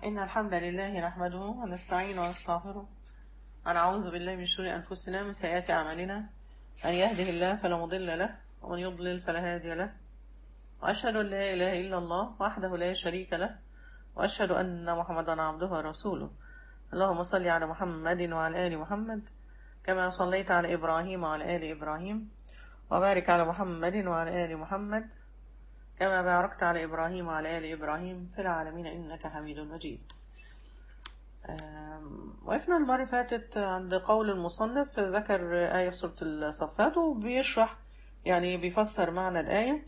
إن الحمد لله نحمده ونستعين ونستغفره ونعوذ بالله من شرور أنفسنا من سيئات أعمالنا من يهده الله فلا مضل له ومن يضلل فلا هادي له وأشهد أن لا إله إلا الله وحده لا شريك له وأشهد أن محمدا عبده ورسوله اللهم صل على محمد وعلى آل محمد كما صليت على إبراهيم وعلى آل إبراهيم وبارك على محمد وعلى آل محمد كما باركت على إبراهيم وعلى آل إبراهيم في العالمين إنك حميد مجيد آم، وقفنا المرة اللي فاتت عند قول المصنف ذكر آية في سورة الصفات وبيشرح يعني بيفسر معنى الآية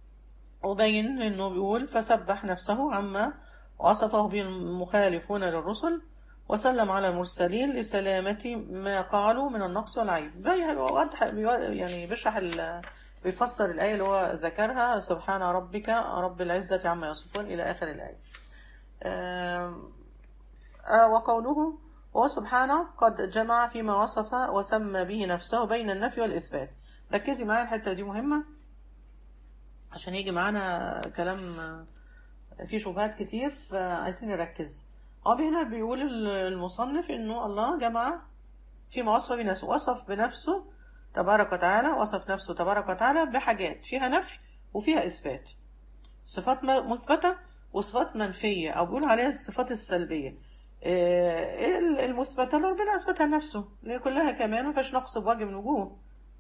وبين إنه بيقول فسبح نفسه عما وصفه به المخالفون للرسل وسلم على المرسلين لسلامة ما قالوا من النقص والعيب بيوضح يعني بيشرح ال- بيفسر الآية اللي هو ذكرها سبحان ربك رب العزة عما يصفون إلى آخر الآية آم، آه، وقوله هو سبحانه قد جمع فيما وصف وسمى به نفسه بين النفي والإثبات ركزي معايا الحتة دي مهمة عشان يجي معانا كلام آه، فيه شبهات كتير فعايزين نركز هو هنا بيقول المصنف انه الله جمع فيما وصف بنفسه وصف بنفسه تبارك وتعالى وصف نفسه تبارك وتعالى بحاجات فيها نفي وفيها إثبات صفات م- مثبتة وصفات منفية أو بيقول عليها الصفات السلبية آه، ال- المثبتة اللي ربنا أثبتها لنفسه اللي هي كلها كمان ما فيهاش نقص بوجه من وجوه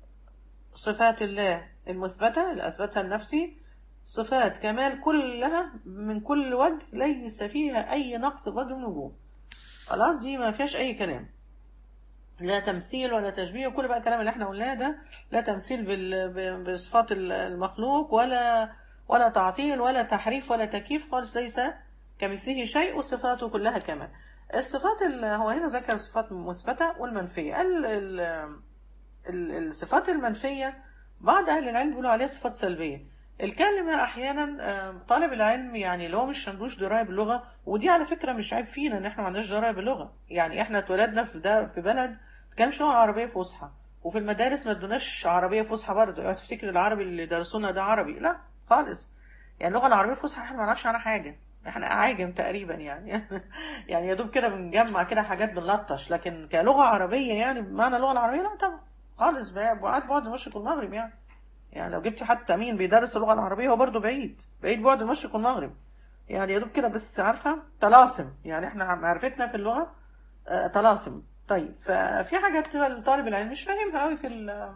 صفات الله المثبتة اللي أثبتها لنفسي صفات كمال كلها من كل وجه ليس فيها أي نقص بوجه من وجوه خلاص دي ما فيهاش أي كلام لا تمثيل ولا تشبيه وكل بقى الكلام اللي احنا قلناه ده لا تمثيل بال- ب- بصفات ال- المخلوق ولا ولا تعطيل ولا تحريف ولا تكييف خالص ليس كمثله شيء وصفاته كلها كمان الصفات ال- هو هنا ذكر الصفات المثبتة والمنفية ال- ال- ال- الصفات المنفية بعض أهل العلم بيقولوا عليها صفات سلبية الكلمة أحيانا آه، طالب العلم يعني اللي هو مش عندوش دراية باللغة ودي على فكرة مش عيب فينا إن إحنا ما عندناش دراية باللغة يعني إحنا اتولدنا في ده في بلد ما كانش لغة عربية فصحى وفي المدارس ما ادوناش عربية فصحى برضه اوعى تفتكر العربي اللي درسونا ده عربي لا خالص يعني اللغة العربية الفصحى إحنا ما نعرفش عنها حاجة إحنا أعاجم تقريبا يعني يعني يا دوب كده بنجمع كده حاجات بنلطش لكن كلغة عربية يعني بمعنى اللغة العربية لا طبعا خالص بقى بعاد بعد المشرق والمغرب يعني يعني لو جبتي حتى مين بيدرس اللغة العربية هو برضه بعيد بعيد بعد المشرق والمغرب يعني يا دوب كده بس عارفة طلاسم يعني احنا معرفتنا في اللغة آه، طلاسم طيب ففي حاجات تبقى طالب العلم مش فاهمها قوي في ال-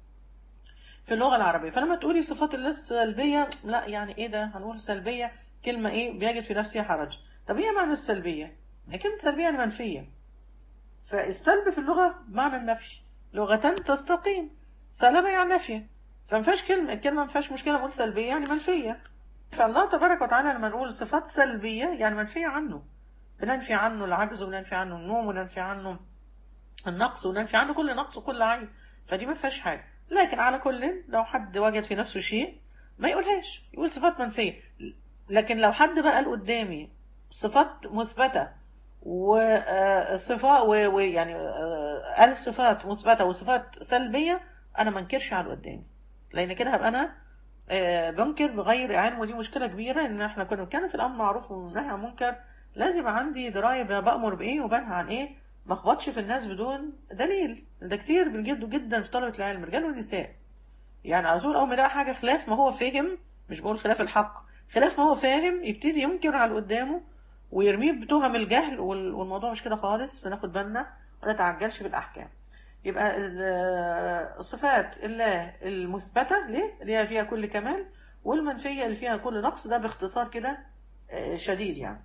في اللغة العربية فلما تقولي صفات الله السلبية لا يعني ايه ده هنقول سلبية كلمة ايه بيجد في نفسها حرج طب ايه معنى السلبية؟ هي كلمة سلبية يعني منفية فالسلب في اللغة معنى النفي لغة تستقيم سلبة يعني نفي فما فيهاش كلمة الكلمة ما فيهاش مشكلة نقول سلبية يعني منفية فالله تبارك وتعالى لما نقول صفات سلبية يعني منفية عنه بننفي عنه العجز وننفي عنه النوم وننفي عنه النقص وننفي عنه كل نقص وكل عيب فدي ما فيهاش حاجة لكن على كل لو حد وجد في نفسه شيء ما يقولهاش يقول صفات منفية لكن لو حد بقى قال قدامي صفات مثبتة وصفات ويعني قال صفات مثبتة وصفات سلبية أنا ما انكرش على اللي قدامي لأن كده هبقى أنا آه، بنكر بغير علم ودي مشكلة كبيرة إن إحنا كنا بنتكلم في الأمر معروف والنهي عن المنكر لازم عندي دراية ب- بأمر بإيه وبنهى عن إيه ما اخبطش في الناس بدون دليل ده كتير بنجده جدا في طلبة العلم رجال ونساء يعني على طول أول ما يلاقي حاجة خلاف ما هو فاهم مش بقول خلاف الحق خلاف ما هو فاهم يبتدي ينكر على اللي قدامه ويرميه بتهم الجهل وال- والموضوع مش كده خالص فناخد بالنا ولا نتعجلش بالأحكام يبقى ال- صفات الله المثبتة ليه؟ اللي هي فيها كل كمال والمنفية اللي فيها كل نقص ده باختصار كده آه، شديد يعني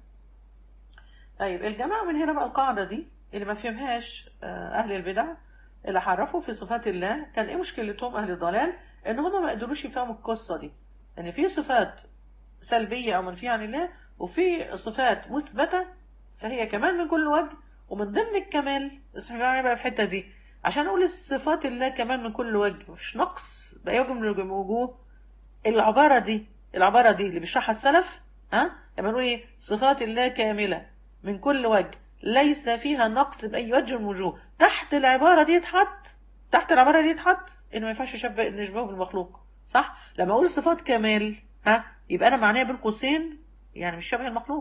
طيب الجماعة من هنا بقى القاعدة دي اللي ما فهمهاش آه، أهل البدع اللي حرفوا في صفات الله كان إيه مشكلتهم أهل الضلال إن هم ما قدروش يفهموا القصة دي إن في صفات سلبية أو منفية عن الله وفي صفات مثبتة فهي كمال من كل وجه ومن ضمن الكمال اسمعي معايا بقى في الحتة دي عشان أقول الصفات الله كمال من كل وجه مفيش نقص بأي وجه من الوجوه العبارة دي العبارة دي اللي بيشرحها السلف ها لما نقول ايه صفات الله كاملة من كل وجه ليس فيها نقص بأي وجه من الوجوه تحت العبارة دي يتحط تحت العبارة دي يتحط انه ما ينفعش يشبه نشبهه بالمخلوق صح لما اقول صفات كمال ها يبقى انا معناها بين قوسين يعني مش شبه المخلوق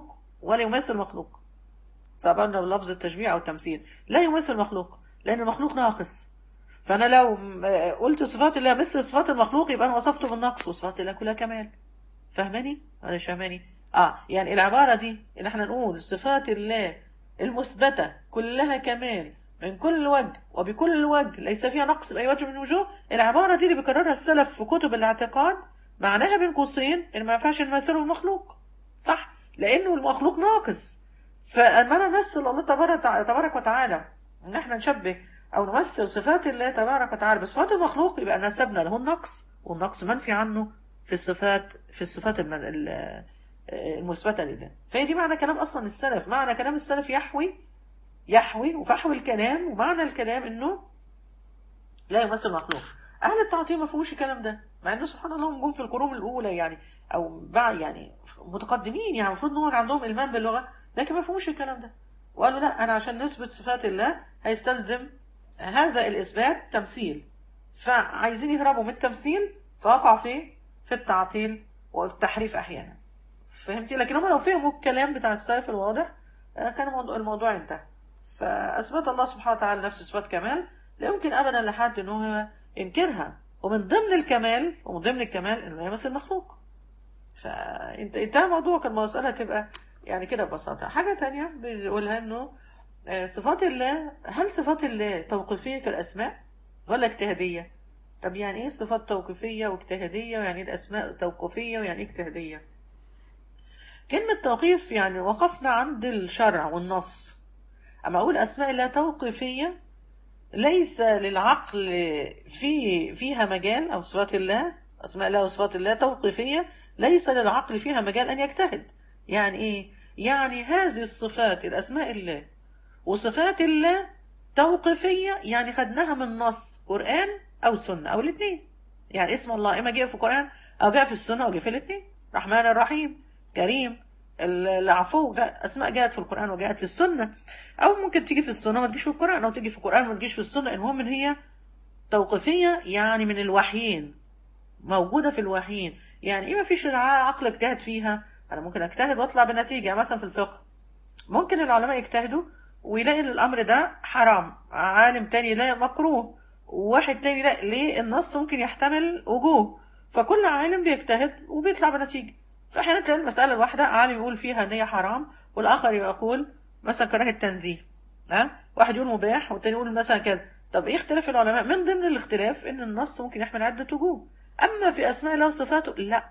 ولا يمثل مخلوق سواء بقى بلفظ التشبيه او التمثيل لا يمثل مخلوق لان المخلوق ناقص فانا لو م- آه، قلت صفات الله مثل صفات المخلوق يبقى انا وصفته بالنقص وصفات الله كلها كمال فاهماني ولا مش فاهماني اه يعني العباره دي ان احنا نقول صفات الله المثبته كلها كمال من كل وجه وبكل وجه ليس فيها نقص باي وجه من الوجوه العباره دي اللي بيكررها السلف في كتب الاعتقاد معناها بين قوسين ان ما ينفعش نمثله المخلوق صح لانه المخلوق ناقص فاما انا امثل الله تبارك تبارك وتعالى ان احنا نشبه او نمثل صفات الله تبارك وتعالى بصفات المخلوق يبقى نسبنا له النقص والنقص منفي عنه في الصفات في الصفات الم- ال- المثبته لله فهي دي معنى كلام اصلا السلف معنى كلام السلف يحوي يحوي وفحوى الكلام ومعنى الكلام انه لا يمثل مخلوق اهل التعطيل ما فهموش الكلام ده مع انه سبحان الله هم جم في القرون الاولى يعني او بعد يعني متقدمين يعني المفروض ان هو عندهم المام باللغه لكن ما فهموش الكلام ده وقالوا لا انا عشان نثبت صفات الله هيستلزم هذا الاثبات تمثيل فعايزين يهربوا من التمثيل فوقعوا في في التعطيل والتحريف احيانا فهمتي لكن هم لو فهموا الكلام بتاع السلف الواضح آه، كان الموضوع, الموضوع انتهى فاثبت الله سبحانه وتعالى نفس صفات كمال لا يمكن ابدا لحد ان هو ينكرها ومن ضمن الكمال ومن ضمن الكمال انه يمثل المخلوق فانت انتهى موضوعك المساله تبقى يعني كده ببساطه حاجه تانية بيقولها انه آه، صفات الله هل صفات الله توقيفيه كالاسماء ولا اجتهاديه طب يعني ايه صفات توقيفيه واجتهاديه ويعني ايه الاسماء توقيفيه ويعني ايه اجتهاديه كلمه توقيف يعني وقفنا عند الشرع والنص اما اقول اسماء الله توقيفيه ليس للعقل في فيها مجال او صفات الله اسماء الله وصفات الله توقيفيه ليس للعقل فيها مجال ان يجتهد يعني ايه يعني هذه الصفات الاسماء الله وصفات الله توقيفيه يعني خدناها من نص قران او سنه او الاثنين يعني اسم الله اما جاء في القران او جاء في السنه او جاء في الاثنين رحمن الرحيم كريم العفو جاء اسماء جاءت في القران وجاءت في السنه او ممكن تيجي في السنه ما تجيش في القران او تيجي في القران ما تجيش في السنه المهم ان هي توقيفيه يعني من الوحيين موجوده في الوحيين يعني ايه ما فيش عقل اجتهد فيها انا ممكن اجتهد واطلع بنتيجه مثلا في الفقه ممكن العلماء يجتهدوا ويلاقي ان الامر ده حرام عالم تاني لا مكروه وواحد تاني لا ليه النص ممكن يحتمل وجوه فكل عالم بيجتهد وبيطلع بنتيجه فاحيانا تلاقي المساله الواحده عالم يقول فيها ان هي حرام والاخر يقول مثلا كراهه التنزيه ها واحد يقول مباح والتاني يقول مثلا كذا طب ايه اختلاف العلماء من ضمن الاختلاف ان النص ممكن يحمل عده وجوه اما في اسماء الله وصفاته لا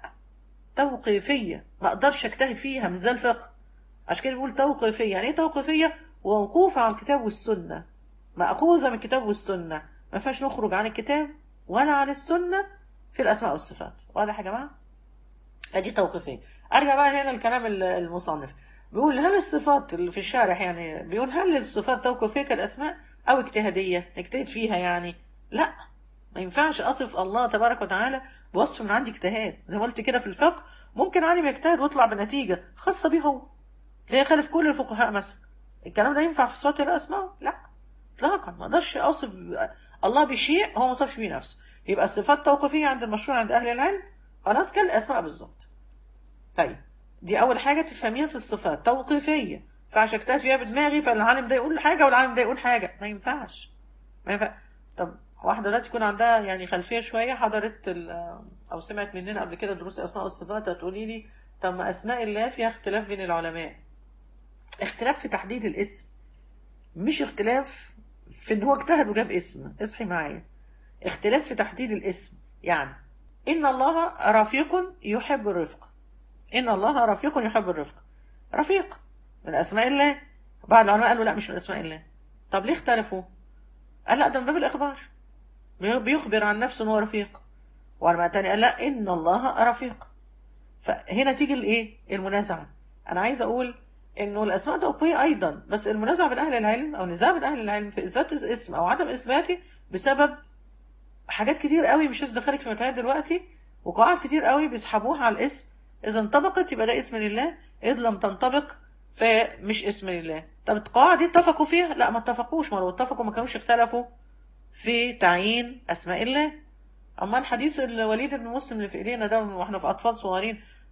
توقيفيه ما اقدرش اجتهد فيها مش زي الفقه عشان كده بيقول توقيفيه يعني ايه توقيفيه ووقوف على الكتاب والسنه مأخوذه من الكتاب والسنه ما فيهاش نخرج عن الكتاب ولا عن السنه في الاسماء والصفات واضح يا جماعه ادي توقيفيه ارجع بقى هنا الكلام المصنف بيقول هل الصفات اللي في الشارح يعني بيقول هل الصفات توقيفيه كالاسماء او اجتهاديه نجتهد فيها يعني لا ما ينفعش اصف الله تبارك وتعالى بوصف من عندي اجتهاد زي ما قلت كده في الفقه ممكن عالم يجتهد ويطلع بنتيجه خاصه بيه هو تلاقيه خالف كل الفقهاء مثلا الكلام ده ينفع في صفات الاسماء لا اطلاقا ما اقدرش اوصف الله بشيء هو ما وصفش بيه نفسه يبقى الصفات توقيفيه عند المشروع عند اهل العلم خلاص كالاسماء بالظبط طيب دي اول حاجه تفهميها في الصفات توقيفيه ما ينفعش اجتهد فيها بدماغي فالعالم ده يقول حاجه والعالم ده يقول حاجه ما ينفعش ما ينفع طب واحده دلوقتي يكون عندها يعني خلفيه شويه حضرت او سمعت مننا قبل كده دروس اسماء والصفات هتقولي لي طب ما اسماء الله فيها اختلاف بين العلماء اختلاف في تحديد الاسم مش اختلاف في ان هو اجتهد وجاب اسم اصحي معايا اختلاف في تحديد الاسم يعني ان الله رفيق يحب الرفق ان الله رفيق يحب الرفق رفيق من اسماء الله بعض العلماء قالوا لا مش من اسماء الله طب ليه اختلفوا قال لا ده من باب الاخبار بيخبر عن نفسه ان هو رفيق وعلماء تاني قال لا ان الله رفيق فهنا تيجي الايه المنازعه انا عايز اقول انه الاسماء توقيفيه ايضا بس المنازعه بين اهل العلم او نزاع بين اهل العلم في اثبات اسم او عدم اثباته بسبب حاجات كتير قوي مش عايز ادخلك في متاهات دلوقتي وقواعد كتير قوي بيسحبوها على الاسم اذا انطبقت يبقى ده اسم لله اذ لم تنطبق فمش اسم لله طب القواعد دي اتفقوا فيها لا ما اتفقوش ما لو اتفقوا ما كانوش اختلفوا في تعيين اسماء الله اما الحديث الوليد بن مسلم اللي في ايدينا ده واحنا في اطفال صغيرين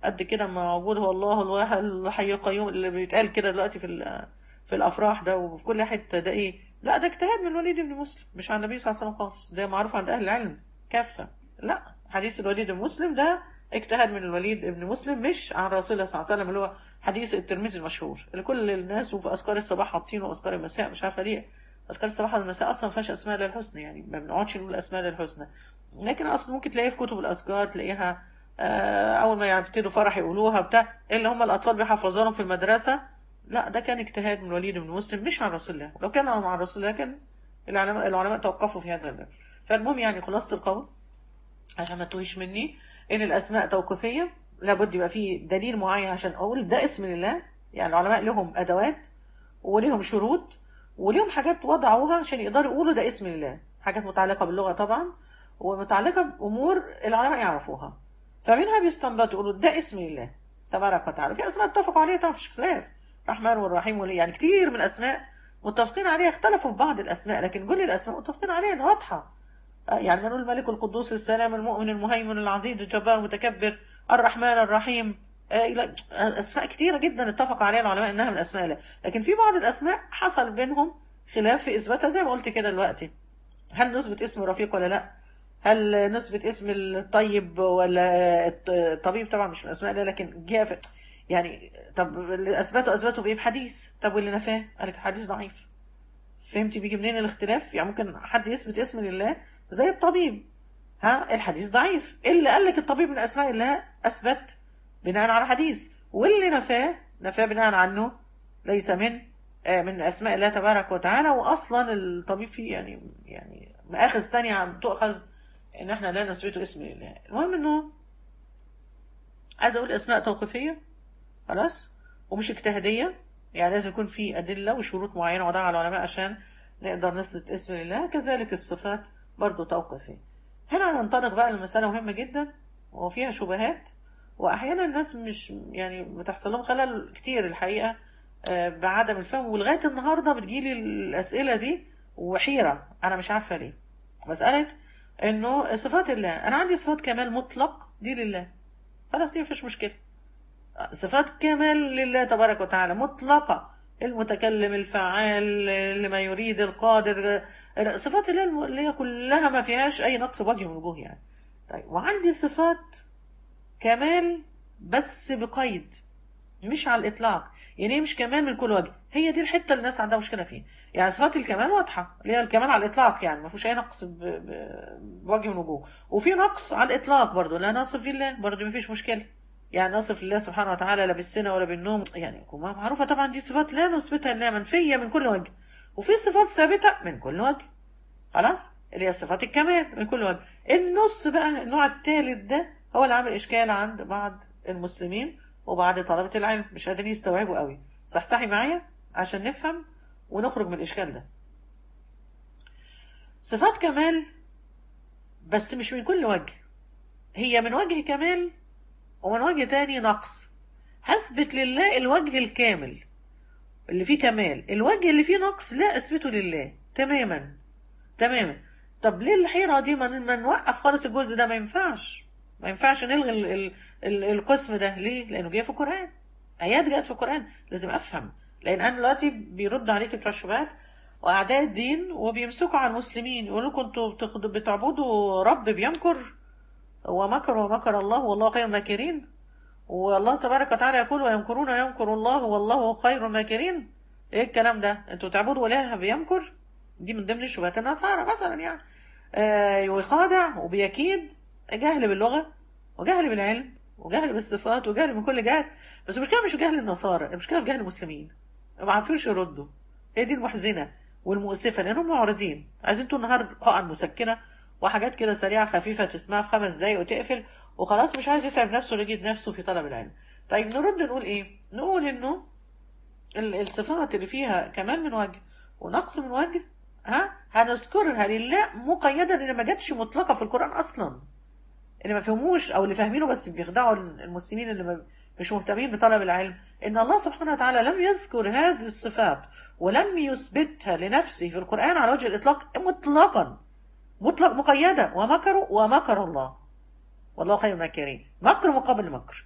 قد كده موجود هو الله الواحد الحي القيوم اللي بيتقال كده دلوقتي في ال- في الافراح ده وفي كل حته ده ايه لا ده اجتهاد من الوليد بن مسلم مش عن النبي صلى الله عليه وسلم خالص ده معروف عند اهل العلم كافه لا حديث الوليد بن مسلم ده اجتهاد من الوليد بن مسلم مش عن رسول الله صلى الله عليه وسلم اللي هو حديث الترمذي المشهور اللي كل الناس وفي اذكار الصباح حاطينه واذكار المساء مش عارفه ليه اذكار الصباح والمساء اصلا ما فيهاش اسماء للحسنى يعني ما بنقعدش نقول اسماء للحسنى لكن اصلا ممكن تلاقيها في كتب الاذكار تلاقيها آه، اول ما يبتدوا فرح يقولوها بتاع اللي هم الاطفال بيحفظوهم في المدرسه لا ده كان اجتهاد من الوليد بن مسلم مش عن رسول الله لو كان عن رسول الله كان العلماء العلماء توقفوا في هذا الباب فالمهم يعني خلاصه القول عشان ما تتوهش مني ان الاسماء توقيفيه لابد يبقى فيه دليل معين عشان اقول ده اسم لله يعني العلماء لهم ادوات وليهم شروط وليهم حاجات وضعوها عشان يقدروا يقولوا ده اسم لله حاجات متعلقه باللغه طبعا ومتعلقه بامور العلماء يعرفوها فمنها بيستنبطوا يقولوا ده اسم لله تبارك وتعالى في اسماء اتفقوا عليها طبعا مفيش خلاف الرحمن والرحيم واللي يعني كتير من الاسماء متفقين عليها اختلفوا في بعض الاسماء لكن كل الاسماء متفقين عليها إنها واضحه آه، يعني نقول الملك القدوس السلام المؤمن المهيمن العزيز الجبار المتكبر الرحمن الرحيم آه، لا، آه، اسماء كتيره جدا اتفق عليها العلماء انها من اسماء الله لكن في بعض الاسماء حصل بينهم خلاف في اثباتها زي ما قلت كده دلوقتي هل نثبت اسم رفيق ولا لا هل نثبت اسم الطيب ولا الط- الطبيب طبعا مش من اسماء الله لكن جه في يعني طب اللي اثبته اثبته بايه بحديث طب واللي نفاه قال لك حديث ضعيف فهمتي بيجي منين الاختلاف يعني ممكن حد يثبت اسم لله زي الطبيب ها الحديث ضعيف اللي قال لك الطبيب من اسماء الله اثبت بناء على حديث واللي نفاه نفاه بناء عنه ليس من آه، من اسماء الله تبارك وتعالى واصلا الطبيب فيه يعني يعني مآخذ تانية عم تؤخذ ان احنا لا نثبته اسم لله المهم انه عايز اقول اسماء توقيفيه خلاص ومش اجتهاديه يعني لازم يكون في ادله وشروط معينه وضعها العلماء عشان نقدر نثبت اسم لله كذلك الصفات برضو توقيفيه هنا هننطلق بقى لمسألة مهمة جدا وفيها شبهات وأحيانا الناس مش يعني بتحصل لهم خلل كتير الحقيقة آه، بعدم الفهم ولغاية النهاردة بتجيلي الأسئلة دي وحيرة أنا مش عارفة ليه مسألة إنه صفات الله أنا عندي صفات كمال مطلق دي لله خلاص دي مفيش مشكلة صفات كمال لله تبارك وتعالى مطلقة المتكلم الفعال لما يريد القادر صفات الله الم- اللي هي كلها ما فيهاش أي نقص بوجه من الوجوه يعني طيب وعندي صفات كمال بس بقيد مش على الإطلاق يعني إيه مش كمال من كل وجه هي دي الحتة اللي الناس عندها مشكلة فيها يعني صفات الكمال واضحة اللي هي الكمال على الإطلاق يعني ما فيهوش أي نقص ب... ب... بوجه من الوجوه وفي نقص على الإطلاق برضو لا نصف الله برضو ما فيش مشكلة يعني نصف الله سبحانه وتعالى لا بالسنة ولا بالنوم يعني ما معروفة طبعا دي صفات لا نثبتها انها منفية من كل وجه وفي صفات ثابتة من كل وجه خلاص اللي هي صفات الكمال من كل وجه النص بقى النوع الثالث ده هو اللي عامل اشكال عند بعض المسلمين وبعض طلبة العلم مش قادرين يستوعبوا قوي صحصحي معايا عشان نفهم ونخرج من الاشكال ده صفات كمال بس مش من كل وجه هي من وجه كمال ومن وجه تاني نقص هثبت لله الوجه الكامل اللي فيه كمال الوجه اللي فيه نقص لا اثبته لله تماما تماما طب ليه الحيرة دي ما ما نوقف خالص الجزء ده ما ينفعش ما ينفعش نلغي ال ال ال القسم ده ليه لانه جاي في القرآن ايات جاءت في القرآن لازم افهم لان انا دلوقتي بيرد عليك بتوع الشبهات واعداء الدين وبيمسكوا على المسلمين يقولوا لكم انتوا بتاخدوا- بتعبدوا رب بيمكر ومكر ومكر الله والله خير الماكرين والله تبارك وتعالى يقول ويمكرون ويمكر الله والله خير الماكرين ايه الكلام ده انتوا تعبدوا اله بيمكر دي من ضمن شبهات النصارى مثلا يعني آه ويخادع وبيكيد جهل باللغه وجهل بالعلم وجهل بالصفات وجهل من كل جهل بس المشكله مش في جهل النصارى المشكله في جهل المسلمين ما عارفينش يردوا هي دي المحزنه والمؤسفه لانهم معرضين عايزين طول النهار حقن مسكنه وحاجات كده سريعه خفيفه تسمعها في خمس دقايق وتقفل وخلاص مش عايز يتعب نفسه ويجد نفسه في طلب العلم طيب نرد نقول ايه نقول انه ال- الصفات اللي فيها كمال من وجه ونقص من وجه ها هنذكرها لله مقيدا ان ما جاتش مطلقه في القران اصلا اللي ما فهموش او اللي فاهمينه بس بيخدعوا المسلمين اللي ما مش مهتمين بطلب العلم ان الله سبحانه وتعالى لم يذكر هذه الصفات ولم يثبتها لنفسه في القران على وجه الاطلاق مطلقا مطلق مقيده ومكروا ومكر الله والله خير الماكرين مكر مقابل مكر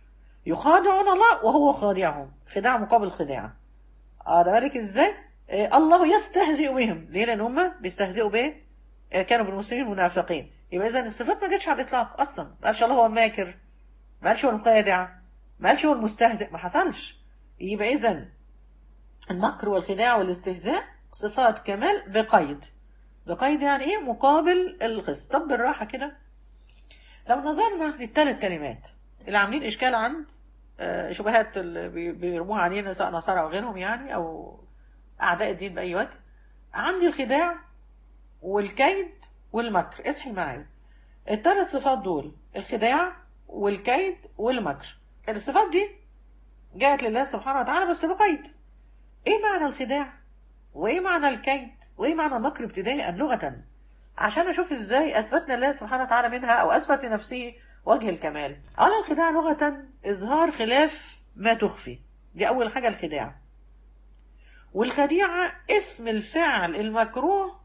يخادعون الله وهو خادعهم خداع مقابل خداع اه ده بالك ازاي آه الله يستهزئ بهم ليه لان هم بيستهزئوا بايه آه كانوا بالمسلمين منافقين يبقى اذا الصفات ما جاتش على الاطلاق اصلا ما قالش الله هو الماكر ما قالش هو الخادع ما قالش هو المستهزئ ما حصلش يبقى اذا المكر والخداع والاستهزاء صفات كمال بقيد بقيد يعني ايه مقابل القسط طب بالراحه كده لو نظرنا للثلاث كلمات اللي عاملين اشكال عند آه، شبهات اللي بي- بيرموها علينا سواء نصارى او غيرهم يعني او اعداء الدين باي وجه عندي الخداع والكيد والمكر اصحي معايا الثلاث صفات دول الخداع والكيد والمكر الصفات دي جاءت لله سبحانه وتعالى بس بقيد ايه معنى الخداع وايه معنى الكيد وايه معنى المكر ابتداء لغة عشان اشوف ازاي اثبتنا الله سبحانه وتعالى منها او اثبت لنفسه وجه الكمال اولا الخداع لغة اظهار خلاف ما تخفي دي اول حاجة الخداع والخديعة اسم الفعل المكروه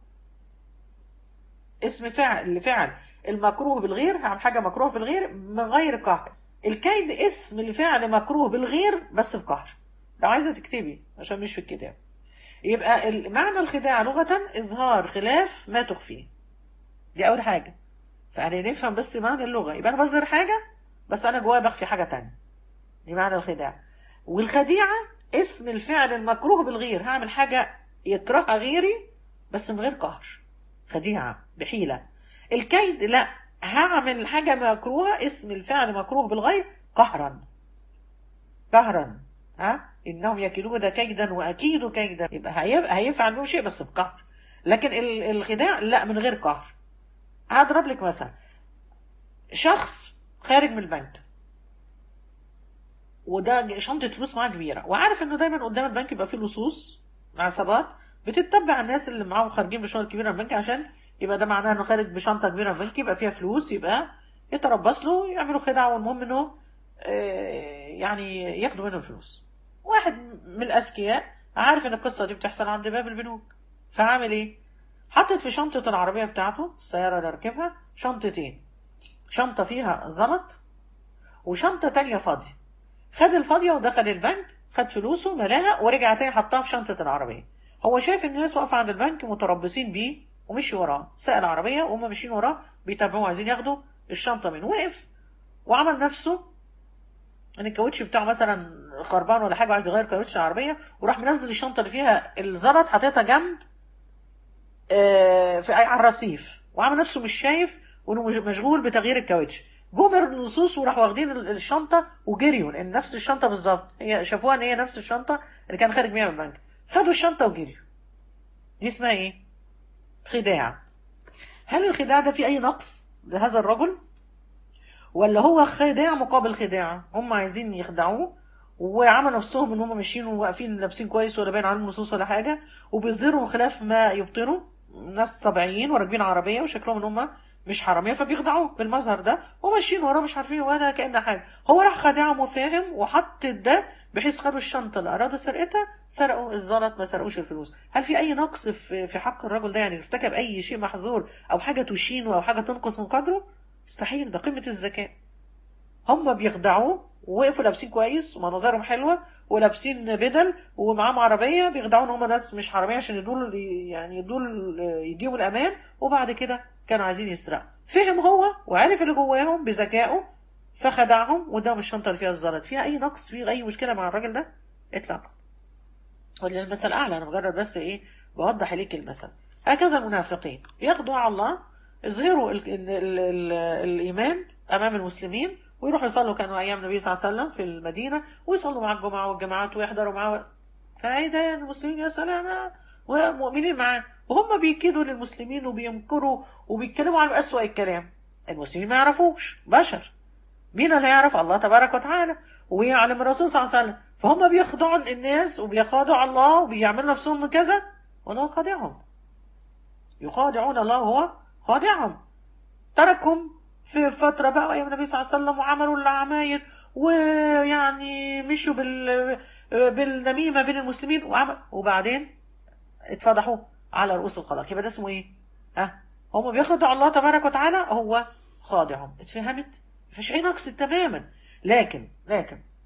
اسم فعل لفعل المكروه بالغير هعمل حاجة مكروه في الغير من غير قهر الكيد اسم لفعل مكروه بالغير بس بقهر لو عايزة تكتبي عشان مش في الكتاب يبقى ال- معنى الخداع لغة إظهار خلاف ما تخفيه دي أول حاجة فأنا نفهم بس معنى اللغة يبقى أنا بظهر حاجة بس أنا جوايا بخفي حاجة تانية دي معنى الخداع والخديعة اسم الفعل المكروه بالغير هعمل حاجة يكرهها غيري بس من غير قهر خديعة بحيلة الكيد لا هعمل حاجة مكروهة اسم الفعل مكروه بالغير قهرا قهرا ها انهم يكيدون كيدا واكيد كيدا يبقى هيبقى هيفعل له شيء بس بقهر لكن ال- الخداع لا من غير قهر هضرب لك مثلا شخص خارج من البنك وده شنطة فلوس معاه كبيرة وعارف انه دايما قدام البنك يبقى فيه لصوص عصابات بتتبع الناس اللي معاهم خارجين بشنط كبيرة من البنك عشان يبقى ده معناه انه خارج بشنطة كبيرة من البنك يبقى فيها فلوس يبقى يتربص له يعملوا خدعة والمهم انه آه، يعني ياخدوا منه الفلوس واحد من الاذكياء عارف ان القصة دي بتحصل عند باب البنوك فعامل ايه حطت في شنطة العربية بتاعته السيارة اللي ركبها شنطتين شنطة فيها زلط وشنطة تانية فاضية خد الفاضية ودخل البنك خد فلوسه ملاها ورجع تاني حطها في شنطة العربية هو شايف الناس واقفة عند البنك متربصين بيه ومشي وراه سأل العربية وهم ماشيين وراه بيتابعوه عايزين ياخدوا الشنطة منه وقف وعمل نفسه ان الكاوتش بتاعه مثلا خربان ولا حاجه وعايز يغير كاوتش العربيه وراح منزل الشنطه اللي فيها الزلط حاططها جنب آه، في على الرصيف وعمل نفسه مش شايف وانه مش- مشغول بتغيير الكاوتش جم اللصوص وراحوا واخدين ال- الشنطه وجريوا لان نفس الشنطه بالظبط هي شافوها ان هي نفس الشنطه اللي كان خارج بيها من البنك خدوا الشنطه وجريوا دي اسمها ايه خداع هل الخداع ده فيه اي نقص لهذا الرجل ولا هو خداع مقابل خداع هم عايزين يخدعوه وعملوا نفسهم ان هم ماشيين وواقفين لابسين كويس ولا باين عليهم نصوص ولا حاجه وبيظهروا خلاف ما يبطنوا ناس طبيعيين وراكبين عربيه وشكلهم ان هم مش حراميه فبيخدعوه بالمظهر ده وماشيين وراه مش عارفين ولا كأن حاجه هو راح خدعهم وفاهم وحط ده بحيث خدوا الشنطه اللي ارادوا سرقتها سرقوا الزلط ما سرقوش الفلوس هل في اي نقص في في حق الرجل ده يعني ارتكب اي شيء محظور او حاجه تشينه او حاجه تنقص من قدره مستحيل ده قمه الذكاء هم بيخدعوه ووقفوا لابسين كويس ومناظرهم حلوه ولابسين بدل ومعاهم عربيه بيخدعوا ان هم ناس مش حراميه عشان يدول يعني يدول يديهم الامان وبعد كده كانوا عايزين يسرقوا فهم هو وعرف اللي جواهم بذكائه فخدعهم واداهم الشنطه اللي فيها الزلط فيها اي نقص فيه اي مشكله مع الراجل ده اطلاقا ولا المثل اعلى انا مجرد بس ايه بوضح اليك المثل هكذا المنافقين ياخدوا على الله يظهروا ال ال ال ال الايمان امام المسلمين ويروحوا يصلوا كانوا ايام النبي صلى الله عليه وسلم في المدينه ويصلوا مع الجمعه والجماعات ويحضروا معاه فايه المسلمين يا سلام ومؤمنين معاه وهم بيكيدوا للمسلمين وبيمكروا وبيتكلموا عن اسوأ الكلام المسلمين ما يعرفوش بشر مين اللي يعرف الله تبارك وتعالى ويعلم الرسول صلى الله عليه وسلم فهم بيخدعوا الناس وبيخادعوا الله وبيعملوا نفسهم من كذا والله خادعهم يخادعون الله وهو خادعهم تركهم في فترة بقى أيام النبي صلى الله عليه وسلم وعملوا العماير ويعني مشوا بال بالنميمة بين المسلمين وعمل وبعدين اتفضحوا على رؤوس الخلق يبقى ده اسمه ايه؟ ها؟ هم بيخدعوا الله تبارك وتعالى هو خادعهم اتفهمت؟ مفيش أي نقص تماما لكن لكن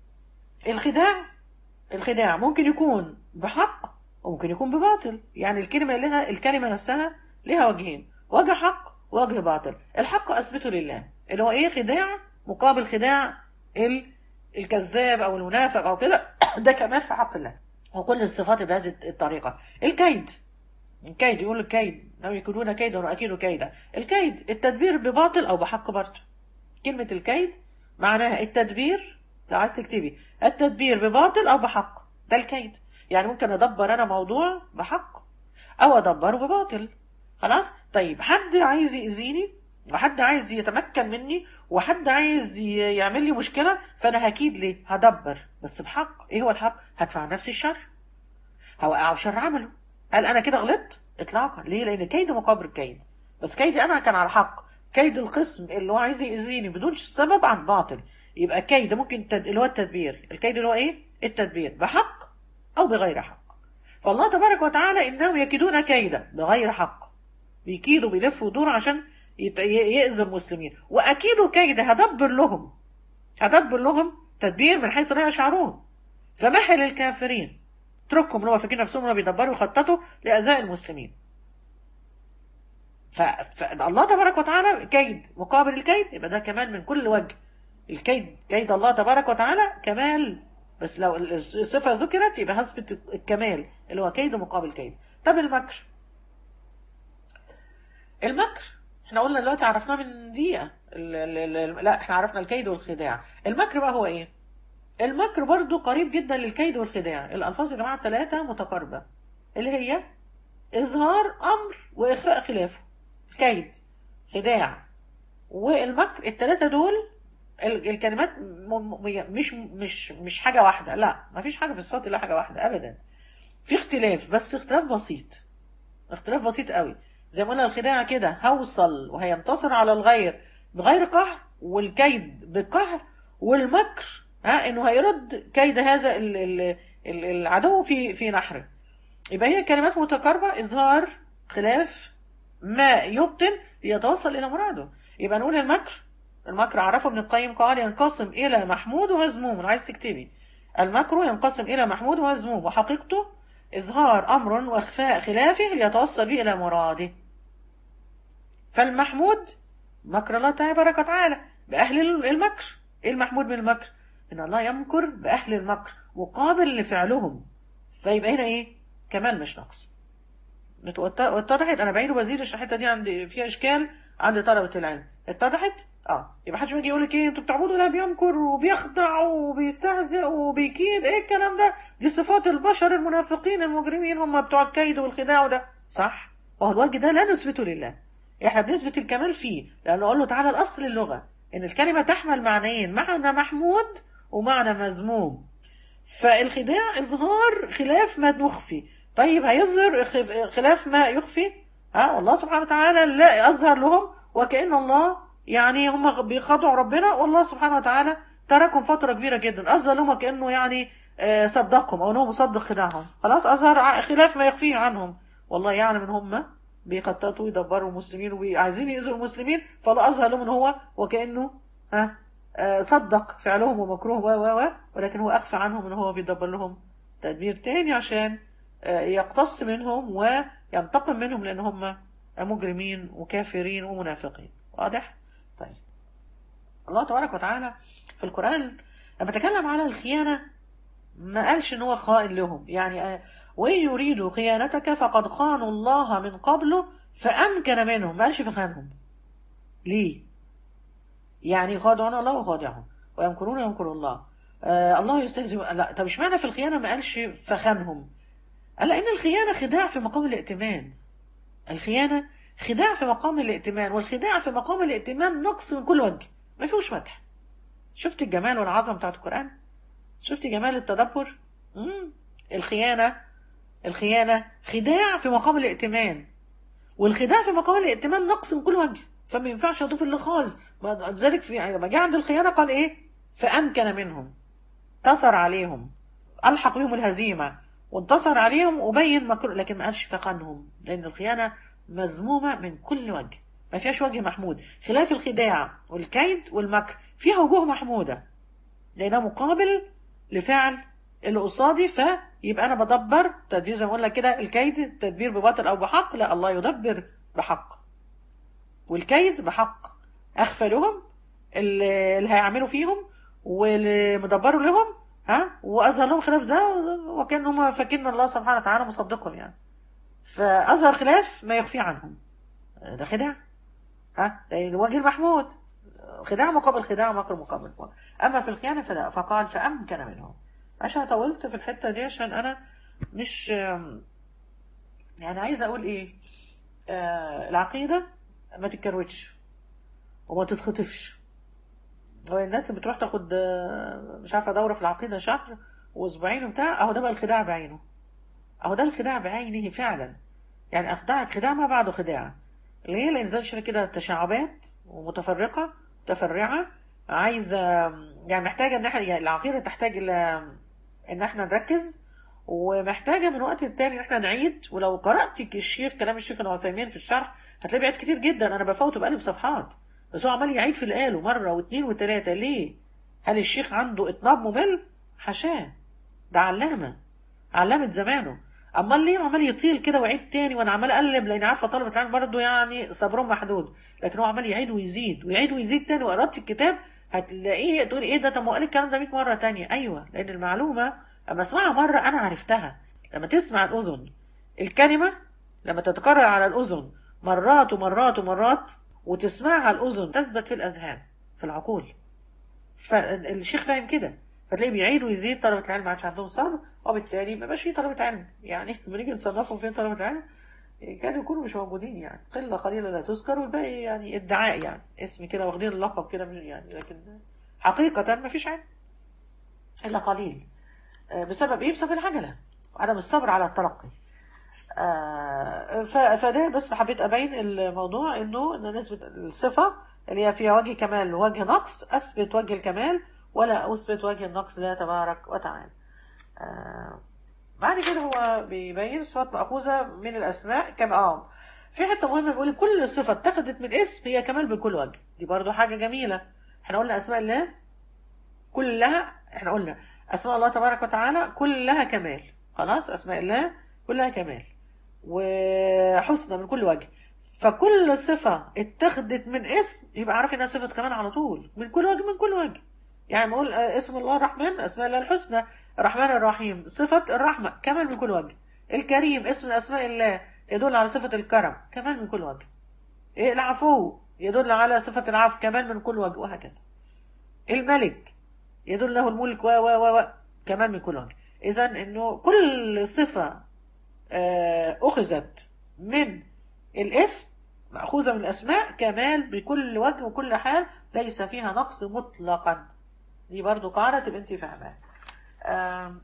الخداع الخداع ممكن يكون بحق وممكن يكون بباطل يعني الكلمة لها الكلمة نفسها لها وجهين وجه حق ووجه باطل الحق أثبته لله اللي هو إيه خداع مقابل خداع ال... الكذاب أو المنافق أو كده ده كمان في حق الله وكل الصفات بهذه الطريقة الكيد الكيد يقول الكيد لو يكيدون كيدا وأكيد كيدا الكيد التدبير بباطل أو بحق برضه كلمة الكيد معناها التدبير لو عايز تكتبي التدبير بباطل أو بحق ده الكيد يعني ممكن أدبر أنا موضوع بحق أو أدبره بباطل خلاص طيب حد عايز يأذيني وحد عايز يتمكن مني وحد عايز ي- يعمل لي مشكلة فأنا هكيد ليه هدبر بس بحق إيه هو الحق هدفع عن نفسي الشر هوقعه في شر عمله هل أنا كده غلطت إطلاقا ليه لأن كيد مقابل كيد بس كيدي أنا كان على الحق كيد القسم اللي هو عايز يأذيني بدون سبب عن باطل يبقى كيد ممكن تد... اللي هو التدبير الكيد اللي هو ايه التدبير بحق او بغير حق فالله تبارك وتعالى انهم يكيدون كيدا بغير حق بيكيدوا بيلفوا دور عشان يت... ي- يأذوا المسلمين واكيدوا كيد هدبر لهم هدبر لهم تدبير من حيث لا يشعرون فمهل الكافرين اتركهم اللي هو فاكرين نفسهم انهم بيدبروا ويخططوا لاذاء المسلمين ف... فالله تبارك وتعالى كيد مقابل الكيد يبقى ده كمان من كل وجه الكيد كيد الله تبارك وتعالى كمال بس لو الصفة ذكرت يبقى هثبت الكمال اللي هو كيد مقابل كيد طب المكر المكر احنا قلنا دلوقتي عرفناه من دقيقة ال- ال- ال- لا احنا عرفنا الكيد والخداع المكر بقى هو ايه المكر برضو قريب جدا للكيد والخداع الألفاظ يا جماعة الثلاثة متقاربة اللي هي إظهار أمر وإخفاء خلافه الكيد خداع والمكر الثلاثة دول ال- الكلمات م- م- مش مش مش حاجة واحدة لا ما فيش حاجة في صفات الله حاجة واحدة أبدا في اختلاف بس اختلاف بسيط اختلاف بسيط قوي زي ما قلنا الخداع كده هوصل وهينتصر على الغير بغير قهر والكيد بقهر والمكر ها انه هيرد كيد هذا ال- ال- ال- العدو في في نحره يبقى هي كلمات متقاربة إظهار خلاف ما يبطن ليتوصل إلى مراده يبقى نقول المكر المكر عرفه ابن القيم قال ينقسم إلى محمود ومذموم أنا عايز تكتبي المكر ينقسم إلى محمود ومذموم وحقيقته إظهار أمر وإخفاء خلافه ليتوصل به إلى مراده فالمحمود مكر الله تبارك وتعالى بأهل المكر إيه المحمود من المكر؟ إن الله يمكر بأهل المكر مقابل لفعلهم فيبقى هنا إيه؟ كمان مش نقص اتوت- اتضحت أنا بعيد وبزيد الحتة دي عند فيها إشكال عند طلبة العلم اتضحت؟ اه يبقى محدش يجي يقول لك ايه انتوا بتعبدوا لا بيمكر وبيخدع وبيستهزئ وبيكيد ايه الكلام ده دي صفات البشر المنافقين المجرمين هم بتوع الكيد والخداع وده صح وهو الوجه ده لا نثبته لله احنا بنثبت الكمال فيه لانه قال له تعالى الاصل اللغه ان الكلمه تحمل معنيين معنى محمود ومعنى مذموم فالخداع اظهار خلاف ما نخفي طيب هيظهر خف- خلاف ما يخفي ها والله سبحانه وتعالى لا اظهر لهم وكأن الله يعني هم بيخضعوا ربنا والله سبحانه وتعالى تركهم فترة كبيرة جدا أظهر لهم وكأنه يعني آه، صدقهم أو أنه مصدق خداعهم خلاص أظهر ع- خلاف ما يخفيه عنهم والله يعلم ان هم بيخططوا يدبروا المسلمين وعايزين يؤذوا المسلمين فالله أظهر لهم ان هو وكأنه ها آه، صدق فعلهم ومكروه و و و ولكن هو أخفى عنهم ان هو بيدبر لهم تدبير تاني عشان آه، يقتص منهم وينتقم منهم لأن هم مجرمين وكافرين ومنافقين واضح؟ طيب الله تبارك وتعالى في القرآن لما تكلم على الخيانة ما قالش ان هو خائن لهم يعني آه، وإن يريدوا خيانتك فقد خانوا الله من قبله فأمكن منهم ما قالش فخانهم ليه؟ يعني خادعون الله وخادعهم ويمكرون يمكر الله آه الله يستهزئ لا طب اشمعنى في الخيانة ما قالش فخانهم؟ قال لأن الخيانة خداع في مقام الائتمان الخيانة خداع في مقام الائتمان والخداع في مقام الائتمان نقص من كل وجه ما فيهوش مدح شفت الجمال والعظمة بتاعت القرآن شفت جمال التدبر مم. الخيانة الخيانة خداع في مقام الائتمان والخداع في مقام الائتمان نقص من كل وجه فما ينفعش اضيف اللي خالص ما- ذلك في لما جه عند الخيانة قال ايه فأمكن منهم انتصر عليهم ألحق بهم الهزيمة وانتصر عليهم وبين مكر لكن ما قالش فقنهم لأن الخيانة مذمومة من كل وجه ما فيهاش وجه محمود خلاف الخداع والكيد والمكر فيها وجوه محمودة لأنها مقابل لفعل اللي قصادي فيبقى انا بدبر تدبير زي ما اقول لك كده الكيد التدبير بباطل او بحق لا الله يدبر بحق والكيد بحق اخفى لهم اللي اللي هيعملوا فيهم واللي مدبروا لهم ها واظهر لهم خلاف ده وكان هم فاكرين الله سبحانه وتعالى مصدقهم يعني فاظهر خلاف ما يخفي عنهم ده خداع ها ده وجه المحمود خداع مقابل خداع مكر مقابل مكر اما في الخيانه فلا فقال فامكن منهم عشان طولت في الحته دي عشان انا مش يعني عايزه اقول ايه آه العقيده ما تتكروتش وما تتخطفش هو الناس اللي بتروح تاخد آه، مش عارفه دوره في العقيده شهر واسبوعين وبتاع اهو ده بقى الخداع بعينه اهو ده الخداع بعينه فعلا يعني اخدعك خداع ما بعده خداع ليه لان زي شويه كده تشعبات ومتفرقه متفرعه عايزه يعني محتاجه ان احنا يعني العقيده تحتاج الى ان احنا نركز ومحتاجه من وقت للتاني ان احنا نعيد ولو قرات الشيخ كلام الشيخ ابن عثيمين في الشرح هتلاقي بيعيد كتير جدا انا بفوته بقلب صفحات بس هو عمال يعيد في اللي قاله مره واثنين وثلاثه ليه؟ هل الشيخ عنده اطناب ممل؟ حاشاه ده علامه علامه زمانه امال ليه عمال يطيل كده ويعيد تاني وانا عمال اقلب لان عارفه طلبه العلم برضه يعني صبرهم محدود لكن هو عمال يعيد ويزيد ويعيد ويزيد تاني وقرات الكتاب هتلاقيه تقول ايه ده طب ما هو قال الكلام ده 100 مره تانية ايوه لان المعلومه اما اسمعها مره انا عرفتها لما تسمع الاذن الكلمه لما تتكرر على الاذن مرات ومرات ومرات وتسمعها الاذن تثبت في الاذهان في العقول فالشيخ فاهم كده فتلاقيه بيعيد ويزيد طلبة العلم ما عادش عندهم صبر وبالتالي ما بقاش في طلبة علم يعني لما نيجي نصنفهم فين طلبة العلم كانوا يكونوا مش موجودين يعني قلة قليلة لا تذكر والباقي يعني ادعاء يعني اسم كده واخدين اللقب كده من يعني لكن حقيقة ما فيش علم إلا قليل آه، بسبب إيه؟ بسبب العجلة وعدم الصبر على التلقي آه، ف- فده بس حبيت أبين الموضوع إنه إن نسبة الصفة اللي هي فيها وجه كمال ووجه نقص أثبت وجه الكمال ولا أثبت وجه النقص لا تبارك وتعالى آه، بعد كده هو بيبين صفات مأخوذة من الأسماء كما اه في حتة مهمة بيقول كل صفة اتخذت من اسم هي كمال بكل وجه دي برضو حاجة جميلة احنا قلنا أسماء الله كلها احنا قلنا أسماء الله تبارك وتعالى كلها كمال خلاص أسماء الله كلها كمال وحسنى من كل وجه فكل صفة اتخذت من اسم يبقى عارف انها صفة كمال على طول من كل وجه من كل وجه يعني نقول آه، اسم الله الرحمن اسماء الله الحسنى الرحمن الرحيم صفة الرحمة كمال من كل وجه الكريم اسم من اسماء الله يدل على صفة الكرم كمال من كل وجه إيه العفو يدل على صفة العفو كمال من كل وجه وهكذا الملك يدل له الملك و و و و كمال من كل وجه اذا انه كل صفة آه، اخذت من الاسم مأخوذة من الأسماء كمال بكل وجه وكل حال ليس فيها نقص مطلقا دي برضو قاعدة تبقى انت فاهمها آم،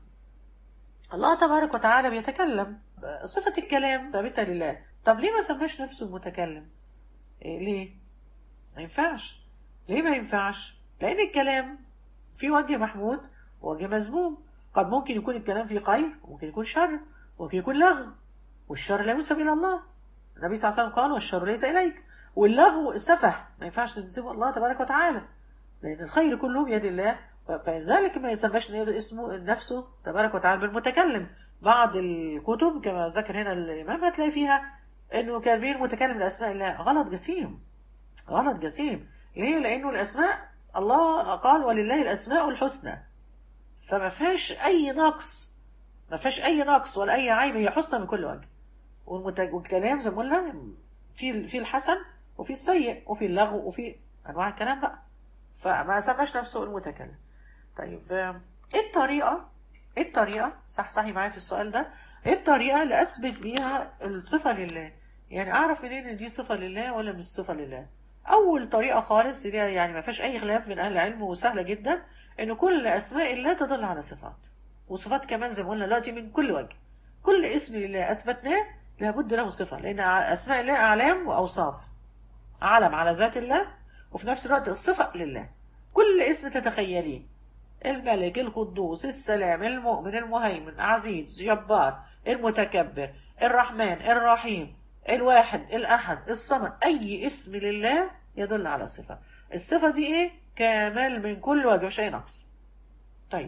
الله تبارك وتعالى بيتكلم صفة الكلام ثابتة لله طب ليه ما سماش نفسه المتكلم إيه ليه ما ينفعش ليه ما ينفعش لأن الكلام في وجه محمود ووجه مذموم قد ممكن يكون الكلام فيه خير وممكن يكون شر وممكن يكون لغو والشر لا ينسب إلى الله النبي صلى الله عليه وسلم قال والشر ليس إليك واللغو سفه ما ينفعش تنسبه الله تبارك وتعالى لأن الخير كله بيد الله فلذلك ما يسماش اسمه نفسه تبارك وتعالى بالمتكلم بعض الكتب كما ذكر هنا الإمام هتلاقي فيها إنه كاتبين متكلم لأسماء الله غلط جسيم غلط جسيم ليه؟ لأنه الأسماء الله قال ولله الأسماء الحسنى فما فيهاش أي نقص ما فيهاش أي نقص ولا أي عيب هي حسنى من كل وجه والمت- والكلام زي ما قلنا في في الحسن وفي السيء وفي اللغو وفي أنواع الكلام بقى فما سماش نفسه المتكلم طيب آه، ايه الطريقة ايه الطريقة صح صحي معايا في السؤال ده ايه الطريقة اللي اثبت بيها الصفة لله يعني اعرف منين ان دي صفة لله ولا مش صفة لله اول طريقة خالص دي يعني ما فيهاش اي خلاف من اهل العلم وسهلة جدا ان كل اسماء الله تدل على صفات وصفات كمان زي ما قلنا دلوقتي من كل وجه كل اسم لله اثبتناه لابد له صفة لان اسماء الله اعلام واوصاف علم على ذات الله وفي نفس الوقت الصفة لله كل اسم تتخيليه الملك القدوس السلام المؤمن المهيمن عزيز جبار المتكبر الرحمن الرحيم الواحد الأحد الصمد أي اسم لله يدل على صفة الصفة دي إيه؟ كامل من كل وجه مش أي نقص طيب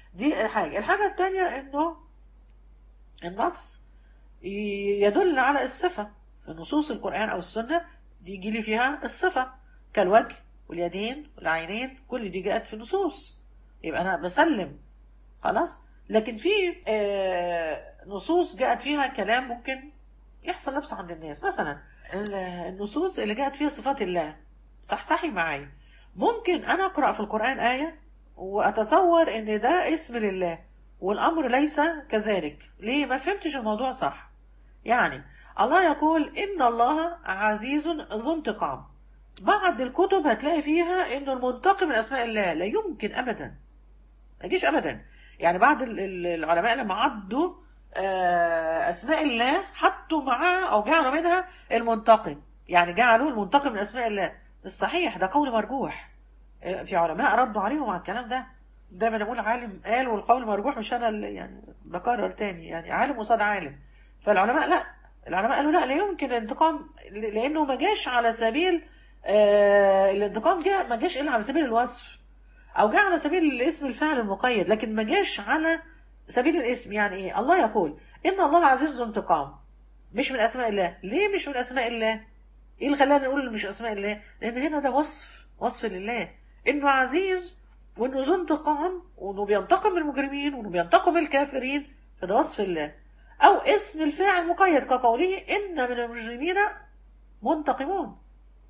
دي حاجة الحاجة التانية انه النص ي- يدل على الصفة في نصوص القرآن أو السنة دي يجي لي فيها الصفة كالوجه واليدين والعينين كل دي جاءت في نصوص يبقى أنا بسلم خلاص لكن في آه، نصوص جاءت فيها كلام ممكن يحصل لبس عند الناس مثلا ال- النصوص اللي جاءت فيها صفات الله صحصحي معايا ممكن أنا أقرأ في القرآن آية وأتصور إن ده اسم لله والأمر ليس كذلك ليه ما فهمتش الموضوع صح يعني الله يقول إن الله عزيز ذو انتقام بعض الكتب هتلاقي فيها إنه المنتقم من أسماء الله لا يمكن أبدا ما يجيش أبدا يعني بعض ال- ال- العلماء لما عدوا آه، أسماء الله حطوا معاه أو جعلوا منها المنتقم يعني جعلوا المنتقم من أسماء الله الصحيح ده قول مرجوح آه، في علماء ردوا عليهم على الكلام ده دايما اقول عالم قال والقول مرجوح مش انا اللي يعني بكرر تاني يعني عالم قصاد عالم فالعلماء لا العلماء قالوا لا لا يمكن الانتقام لانه ما جاش على سبيل آه الانتقام جاء ما جاش الا على سبيل الوصف او جاء على سبيل الاسم الفعل المقيد لكن ما جاش على سبيل الاسم يعني ايه الله يقول ان الله عزيز ذو انتقام مش من اسماء الله ليه مش من اسماء الله ايه اللي خلانا نقول مش اسماء الله لان هنا ده وصف وصف لله انه عزيز وانه ذو انتقام وانه بينتقم من المجرمين وانه بينتقم من الكافرين فده وصف الله او اسم الفاعل مقيد كقوله ان من المجرمين منتقمون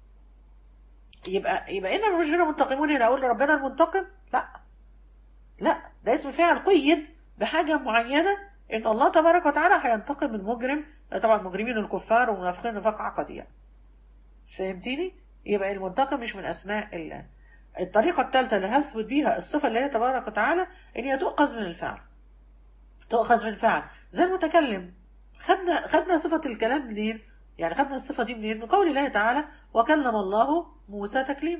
يبقى يبقى ان المجرمين منتقمون هنا اقول لربنا المنتقم لا لا ده اسم فاعل قيد بحاجه معينه ان الله تبارك وتعالى هينتقم من المجرم طبعا المجرمين الكفار والمنافقين نفاق عقدي يعني فهمتيني يبقى المنتقم مش من اسماء الله الطريقه الثالثه اللي هثبت بيها الصفه اللي هي تبارك وتعالى ان هي تؤخذ من الفعل تؤخذ من الفعل زي المتكلم خدنا خدنا صفه الكلام منين يعني خدنا الصفه دي منين من قول الله تعالى وكلم الله موسى تكليما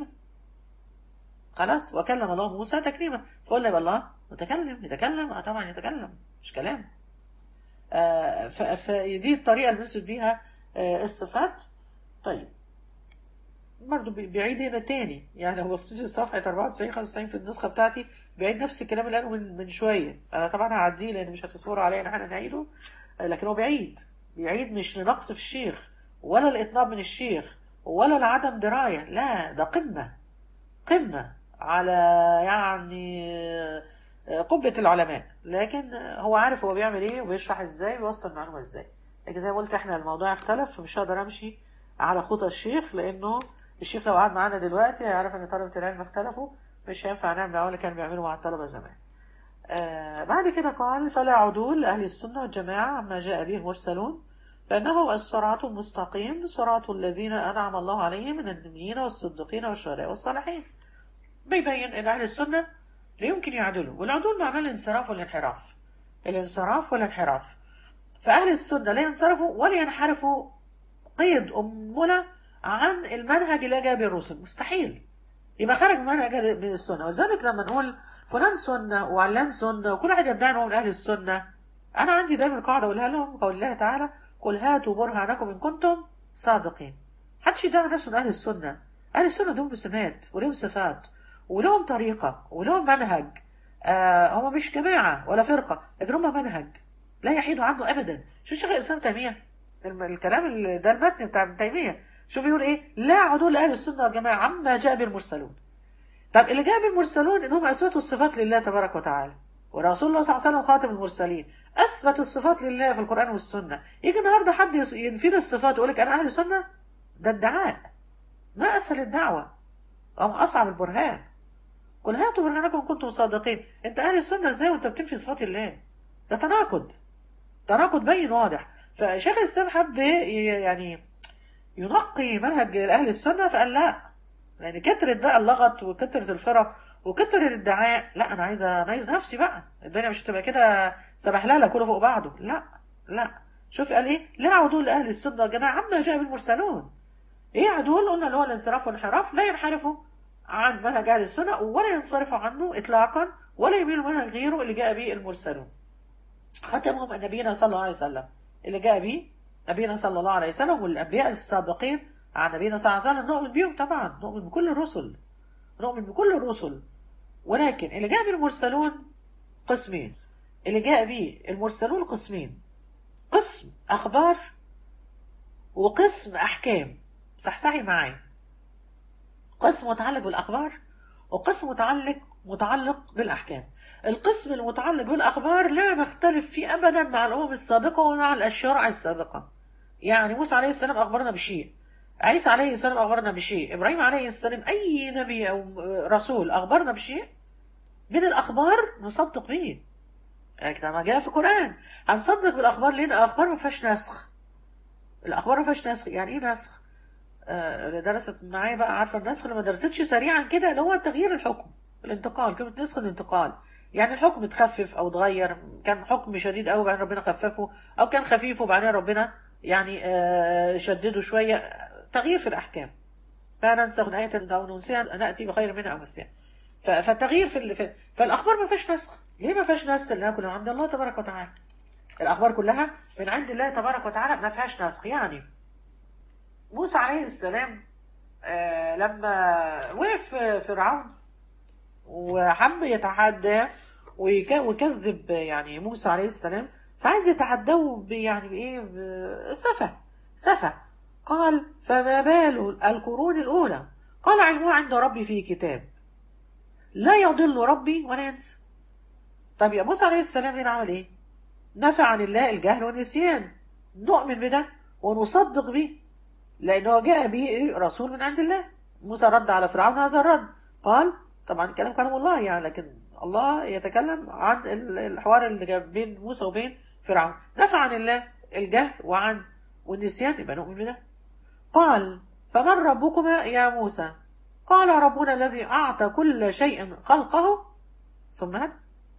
خلاص وكلم الله موسى تكليما فقلنا يبقى الله متكلم يتكلم اه طبعا يتكلم مش كلام آه ف- فدي الطريقه اللي بنثبت بيها آه الصفات طيب برضه بي- بيعيد هنا تاني يعني لو بصيت صفحة 94 95 في النسخة بتاعتي بيعيد نفس الكلام اللي قاله من من شوية أنا طبعا هعديه لأن مش هتصوروا عليا إن احنا نعيده آه، لكن هو بيعيد بيعيد مش لنقص في الشيخ ولا الإطناب من الشيخ ولا لعدم دراية لا ده قمة قمة على يعني آه، قبة العلماء لكن آه، هو عارف هو بيعمل ايه وبيشرح ازاي ويوصل المعلومة ازاي لكن زي ما قلت احنا الموضوع اختلف فمش هقدر امشي على خطى الشيخ لانه الشيخ لو قعد معانا دلوقتي هيعرف ان طلبة العلم اختلفوا مش هينفع نعمل معاه اللي كانوا بيعملوا مع الطلبة زمان آه بعد كده قال فلا عدول لأهل السنة والجماعة عما جاء به المرسلون فإنه الصراط المستقيم صراط الذين أنعم الله عليهم من النبيين والصديقين والشهداء والصالحين بيبين ان اهل السنه لا يمكن يعدلوا والعدول معناه الانصراف والانحراف الانصراف والانحراف فاهل السنه لا ينصرفوا ولا ينحرفوا قيد امنا عن المنهج اللي جاء به الرسل مستحيل يبقى خرج من منهج من السنه ولذلك لما نقول فلان سنه وعلان سنه وكل واحد يدعي ان هو من اهل السنه انا عندي دايما قاعده اقولها لهم قول الله تعالى قل هاتوا برهانكم ان كنتم صادقين محدش يدعي نفسه من اهل السنه اهل السنه دول بسمات ولهم صفات ولهم طريقه ولهم منهج آه هم مش جماعه ولا فرقه لكن هم منهج لا يحيدوا عنه ابدا شوف شيخ الاسلام تيميه الم- الكلام اللي- ده المتن بتاع ابن تيميه شوف يقول ايه لا عدول لاهل السنه والجماعه عما جاء بالمرسلون طب اللي جاء بالمرسلون انهم اثبتوا الصفات لله تبارك وتعالى ورسول الله صلى الله عليه وسلم خاتم المرسلين اثبت الصفات لله في القران والسنه يجي النهارده حد يس- ينفي له الصفات ويقول لك انا اهل سنه ده ادعاء ما اسهل الدعوه او اصعب البرهان قل هاتوا برهانكم إن كنتم صادقين انت اهل السنه ازاي وانت بتنفي صفات الله ده تناقض تناقض بين واضح فشيخ الاسلام حب ي- يعني ينقي منهج اهل السنه فقال لا لان كترت بقى اللغط وكترت الفرق وكتر الادعاء لا انا عايزه اميز نفسي بقى الدنيا مش هتبقى كده سبهلله كله فوق بعضه لا لا شوف قال ايه لا عدول لاهل السنه والجماعه عما جاء بالمرسلون ايه عدول قلنا اللي هو الانصراف والانحراف لا ينحرفوا عن منهج اهل السنه ولا ينصرفوا عنه اطلاقا ولا يميلوا منهج غيره اللي جاء به المرسلون ختمهم نبينا صلى الله عليه وسلم اللي جاء به نبينا صلى الله عليه وسلم والانبياء السابقين عن نبينا صلى الله عليه وسلم نؤمن بهم طبعا نؤمن بكل الرسل نؤمن بكل الرسل ولكن اللي جاء بالمرسلون قسمين اللي جاء به المرسلون قسمين قسم أخبار وقسم أحكام صحصحي معايا قسم متعلق بالأخبار وقسم متعلق متعلق بالأحكام القسم المتعلق بالأخبار لا نختلف فيه أبدا مع الأمم السابقة ومع الشرع السابقة يعني موسى عليه السلام أخبرنا بشيء عيسى عليه السلام أخبرنا بشيء إبراهيم عليه السلام أي نبي أو رسول أخبرنا بشيء من الأخبار نصدق به يعني كما جاء في القرآن هنصدق بالأخبار لأن الأخبار ما فيهاش نسخ الأخبار ما فيهاش نسخ يعني إيه نسخ؟ آه اللي درست معايا بقى عارفة النسخ اللي ما درستش سريعا كده اللي هو تغيير الحكم الانتقال كلمة نسخ الانتقال يعني الحكم اتخفف أو اتغير كان حكم شديد أوي بعدين ربنا خففه أو كان خفيف وبعدين ربنا يعني آه شدده شوية تغيير في الأحكام فننسخ آية أو ننسيها نأتي بخير منها أو مثلها فالتغيير في, في فالأخبار ما فيهاش نسخ ليه ما فيهاش نسخ لأنها كلها عند الله تبارك وتعالى الأخبار كلها من عند الله تبارك وتعالى ما فيهاش نسخ يعني موسى عليه السلام آه لما وقف فرعون وحب يتحدى ويكذب يعني موسى عليه السلام فعايز يتعدوا يعني بايه سفه سفه قال فما بال القرون الاولى قال علمها عند ربي في كتاب لا يضل ربي ولا ينسى طب يا موسى عليه السلام هنا عمل ايه نفى عن الله الجهل والنسيان نؤمن بده ونصدق به لانه جاء به رسول من عند الله موسى رد على فرعون هذا الرد قال طبعا كلام كلام الله يعني لكن الله يتكلم عن الحوار اللي بين موسى وبين فرعون نفى عن الله الجهل وعن والنسيان يبقى نؤمن بده قال فمن ربكما يا موسى قال ربنا الذي أعطى كل شيء خلقه ثم هذا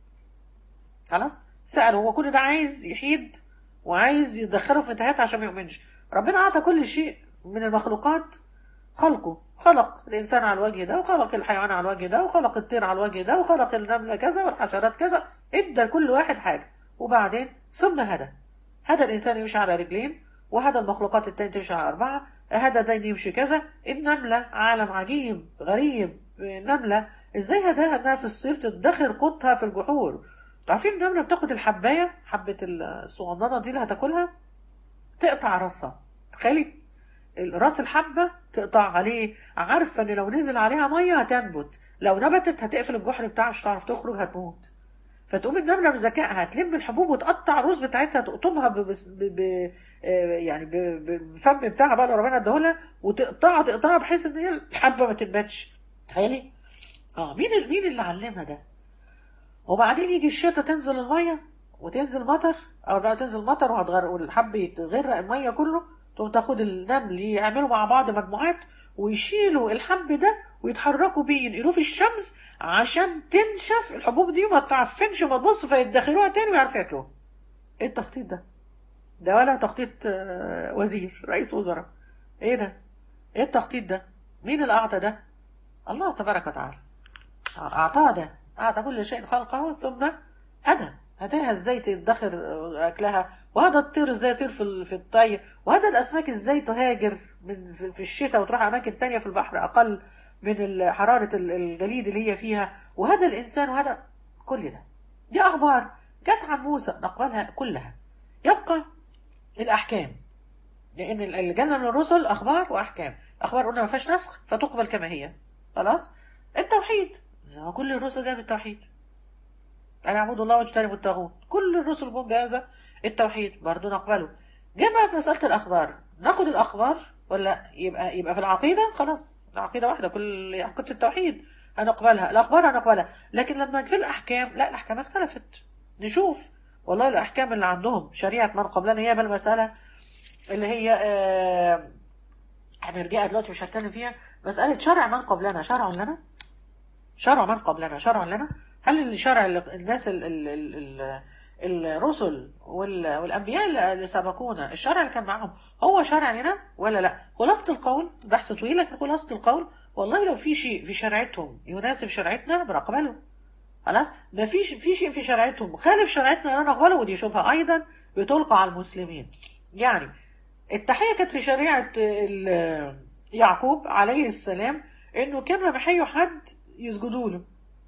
خلاص سأله هو كل ده عايز يحيد وعايز يدخله في انتهاءات عشان ما يؤمنش ربنا أعطى كل شيء من المخلوقات خلقه خلق الإنسان على الوجه ده وخلق الحيوان على الوجه ده وخلق الطير على الوجه ده وخلق النملة كذا والحشرات كذا ادى لكل واحد حاجة وبعدين ثم هدى هدى الإنسان يمشي على رجلين وهدى المخلوقات التانية تمشي على أربعة هدى ده يمشي كذا النملة عالم عجيب غريب النملة ازاي هداها انها في الصيف تدخر قوتها في الجحور عارفين النملة بتاخد الحباية حبة الصغننة دي اللي هتاكلها تقطع راسها تخيلي راس الحبة تقطع عليه عارفة ان لو نزل عليها مية هتنبت لو نبتت هتقفل الجحر بتاعها مش هتعرف تخرج هتموت فتقوم النملة بذكائها تلم الحبوب وتقطع الرز بتاعتها تقطمها ب... ب... ب... يعني بالفم بتاعها بقى اللي ربنا اداهولها وتقطعها تقطعها بحيث ان هي الحبه ما تنبتش تخيلي اه مين مين اللي علمها ده وبعدين يجي الشتاء تنزل الميه وتنزل مطر او بقى تنزل مطر وهتغرق والحب يتغرق الميه كله تقوم تاخد النمل يعملوا مع بعض مجموعات ويشيلوا الحب ده ويتحركوا بيه ينقلوه في الشمس عشان تنشف الحبوب دي وما تعفنش وما تبص فيدخلوها تاني ويعرفوا ياكلوها ايه التخطيط ده ده ولا تخطيط وزير رئيس وزراء ايه ده ايه التخطيط ده مين اللي اعطى ده الله تبارك وتعالى اعطاه ده اعطى كل شيء خلقه ثم هدى هداها ازاي تدخر اكلها وهذا الطير ازاي يطير في في الطي وهذا الاسماك ازاي تهاجر من في الشتاء وتروح اماكن تانية في البحر اقل من حرارة الجليد اللي هي فيها وهذا الانسان وهذا كل ده دي اخبار جت عن موسى نقبلها كلها يبقى الأحكام لأن اللي جالنا من الرسل أخبار وأحكام أخبار قلنا ما فيهاش نسخ فتقبل كما هي خلاص التوحيد زي ما كل الرسل جاء بالتوحيد أن اعبدوا الله واجتنبوا الطاغوت كل الرسل جم بهذا التوحيد برضه نقبله جاء بقى في مسألة الأخبار ناخد الأخبار ولا يبقى يبقى في العقيدة خلاص العقيدة واحدة كل عقيدة التوحيد هنقبلها الأخبار هنقبلها لكن لما في الأحكام لا الأحكام اختلفت نشوف والله الأحكام اللي عندهم شريعة من قبلنا هي بالمسألة اللي هي آه هنرجع دلوقتي مش هتكلم فيها مسألة شرع من قبلنا شرع لنا شرع من قبلنا شرع لنا هل اللي شرع الناس ال ال ال ال الرسل والأنبياء اللي سبقونا الشرع اللي كان معاهم هو شرع لنا ولا لا خلاصة القول بحث طويل لكن خلاصة القول والله لو في شيء في شريعتهم يناسب شريعتنا بنقبله خلاص ما فيش في شيء في شريعتهم خالف شريعتنا لا نقبله ودي شبهه ايضا بتلقى على المسلمين يعني التحيه كانت في شريعه يعقوب عليه السلام انه كان لما يحيوا حد يسجدوا له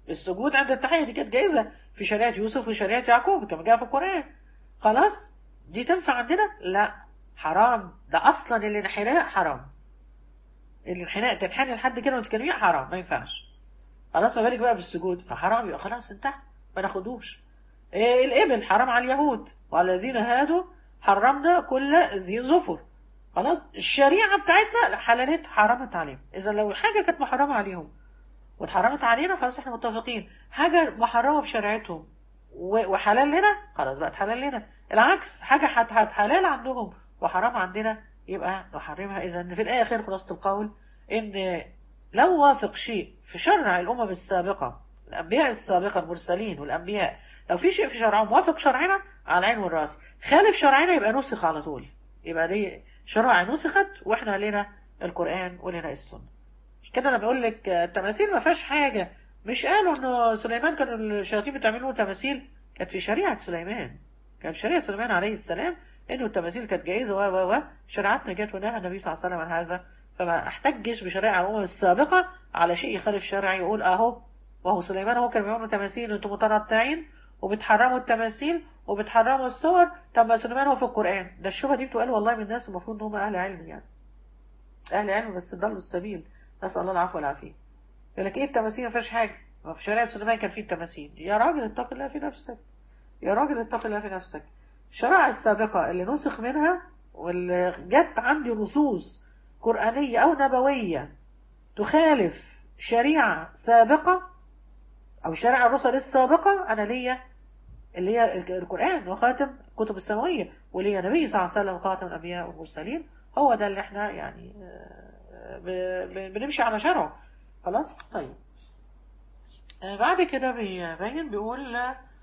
السجود عند التحية دي كانت جائزة في شريعة يوسف وشريعة يعقوب كما جاء في القرآن خلاص دي تنفع عندنا لا حرام ده أصلا الانحناء حرام الانحناء تنحني لحد كده وتكلميه حرام ما ينفعش خلاص ما بالك بقى في السجود فحرام يبقى خلاص انتهى ما ناخدوش إيه الابل حرام على اليهود وعلى الذين هادوا حرمنا كل ذي ظفر خلاص الشريعه بتاعتنا حللت حرمت عليهم اذا لو حاجه كانت محرمه عليهم واتحرمت علينا خلاص احنا متفقين حاجه محرمه في شريعتهم و- وحلال لنا خلاص بقت حلال لنا العكس حاجه هت- هت- حلال عندهم وحرام عندنا يبقى نحرمها اذا في الاخر خلاصه القول ان لو وافق شيء في شرع الامم السابقه الانبياء السابقه المرسلين والانبياء لو في شيء في شرعهم موافق شرعنا على العين والراس خالف شرعنا يبقى نسخ على طول يبقى دي شرائع نسخت واحنا لنا القران ولنا السنه مش كده انا بقول لك آه، التماثيل ما فيهاش حاجه مش قالوا انه سليمان كانوا الشياطين بتعمل تماثيل كانت في شريعه سليمان كان في شريعه سليمان عليه السلام انه التماثيل كانت جائزه و و و شريعتنا جت ونهى النبي صلى الله عليه وسلم عن هذا فما احتجش بشرائع الامم السابقه على شيء يخالف شرعي يقول اهو وهو سليمان هو كان بيعملوا تماثيل انتم متنطعين وبتحرموا التماثيل وبتحرموا الصور طب ما سليمان هو في القران ده الشبهه دي بتقال والله من الناس المفروض ان هم اهل علم يعني اهل علم بس ضلوا السبيل نسال الله العفو والعافيه يقول لك ايه التماثيل ما فيهاش حاجه ما في شريعه سليمان كان فيه التماثيل يا راجل اتق الله في نفسك يا راجل اتق الله في نفسك الشرائع السابقه اللي نسخ منها واللي جت عندي نصوص قرانيه او نبويه تخالف شريعه سابقه او شرائع الرسل السابقه انا ليا اللي هي القران وخاتم الكتب السماويه وليا نبي صلى الله عليه وسلم خاتم الانبياء والمرسلين هو ده اللي احنا يعني آه، ب- ب- بنمشي على شرعه خلاص طيب آه، بعد كده بيبين بيقول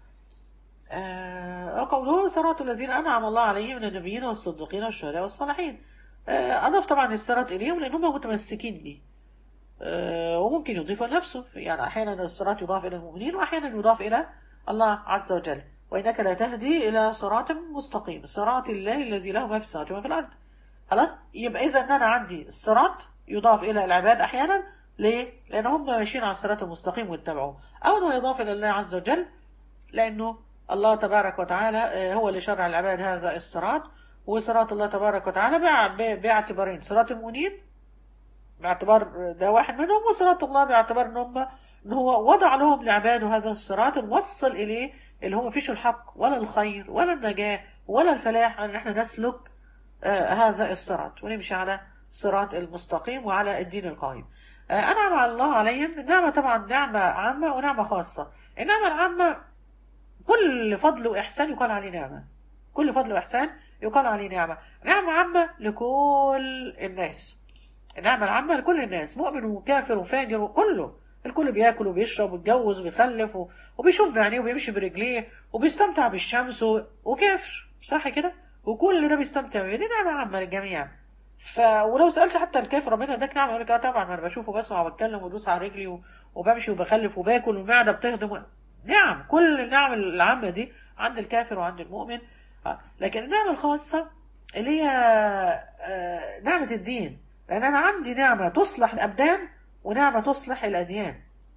آه، قوله صراط الذين أنعم الله عليهم من النبيين والصديقين والشهداء والصالحين آه، أضاف طبعا الصراط إليهم لأنهم متمسكين به آه، وممكن يضيف لنفسه يعني أحيانا الصراط يضاف إلى المؤمنين وأحيانا يضاف إلى الله عز وجل وإنك لا تهدي إلى صراط مستقيم صراط الله الذي له ما في السماوات وما في الأرض خلاص يبقى إذا إن أنا عندي الصراط يضاف إلى العباد أحيانا ليه؟ لأن هم ماشيين على الصراط المستقيم واتبعوه أو أنه يضاف إلى الله عز وجل لأنه الله تبارك وتعالى آه، هو اللي شرع العباد هذا الصراط وصراط الله تبارك وتعالى بع- ب- باعتبارين صراط المؤمنين باعتبار ده واحد منهم وصراط الله باعتبار ان هم ان هو وضع لهم لعباده هذا الصراط الموصل اليه اللي هو مفيش الحق ولا الخير ولا النجاة ولا الفلاح ان احنا نسلك آه هذا الصراط ونمشي على صراط المستقيم وعلى الدين القويم آه انعم على الله عليهم النعمة طبعا نعمة عامة ونعمة خاصة النعمة العامة كل فضل وإحسان يقال عليه نعمة كل فضل وإحسان يقال عليه نعمة نعمة عامة لكل الناس النعمة العامة لكل الناس مؤمن وكافر وفاجر وكله الكل بياكل وبيشرب وبيتجوز وبيخلف و- وبيشوف بعينيه وبيمشي برجليه وبيستمتع بالشمس و... وكافر صح كده وكل ده بيستمتع بيه دي نعمة عامة للجميع ف ولو سألت حتى الكافر ربنا اداك نعمة يقول لك اه طبعا ما انا بشوفه بسمع وبتكلم وادوس على رجلي و... وبمشي وبخلف وباكل والمعدة بتهضم و... نعم كل النعم العامة دي عند الكافر وعند المؤمن آه، لكن النعمة الخاصة اللي هي آه، نعمة الدين لأن أنا عندي نعمة تصلح الأبدان ونعمة تصلح الأديان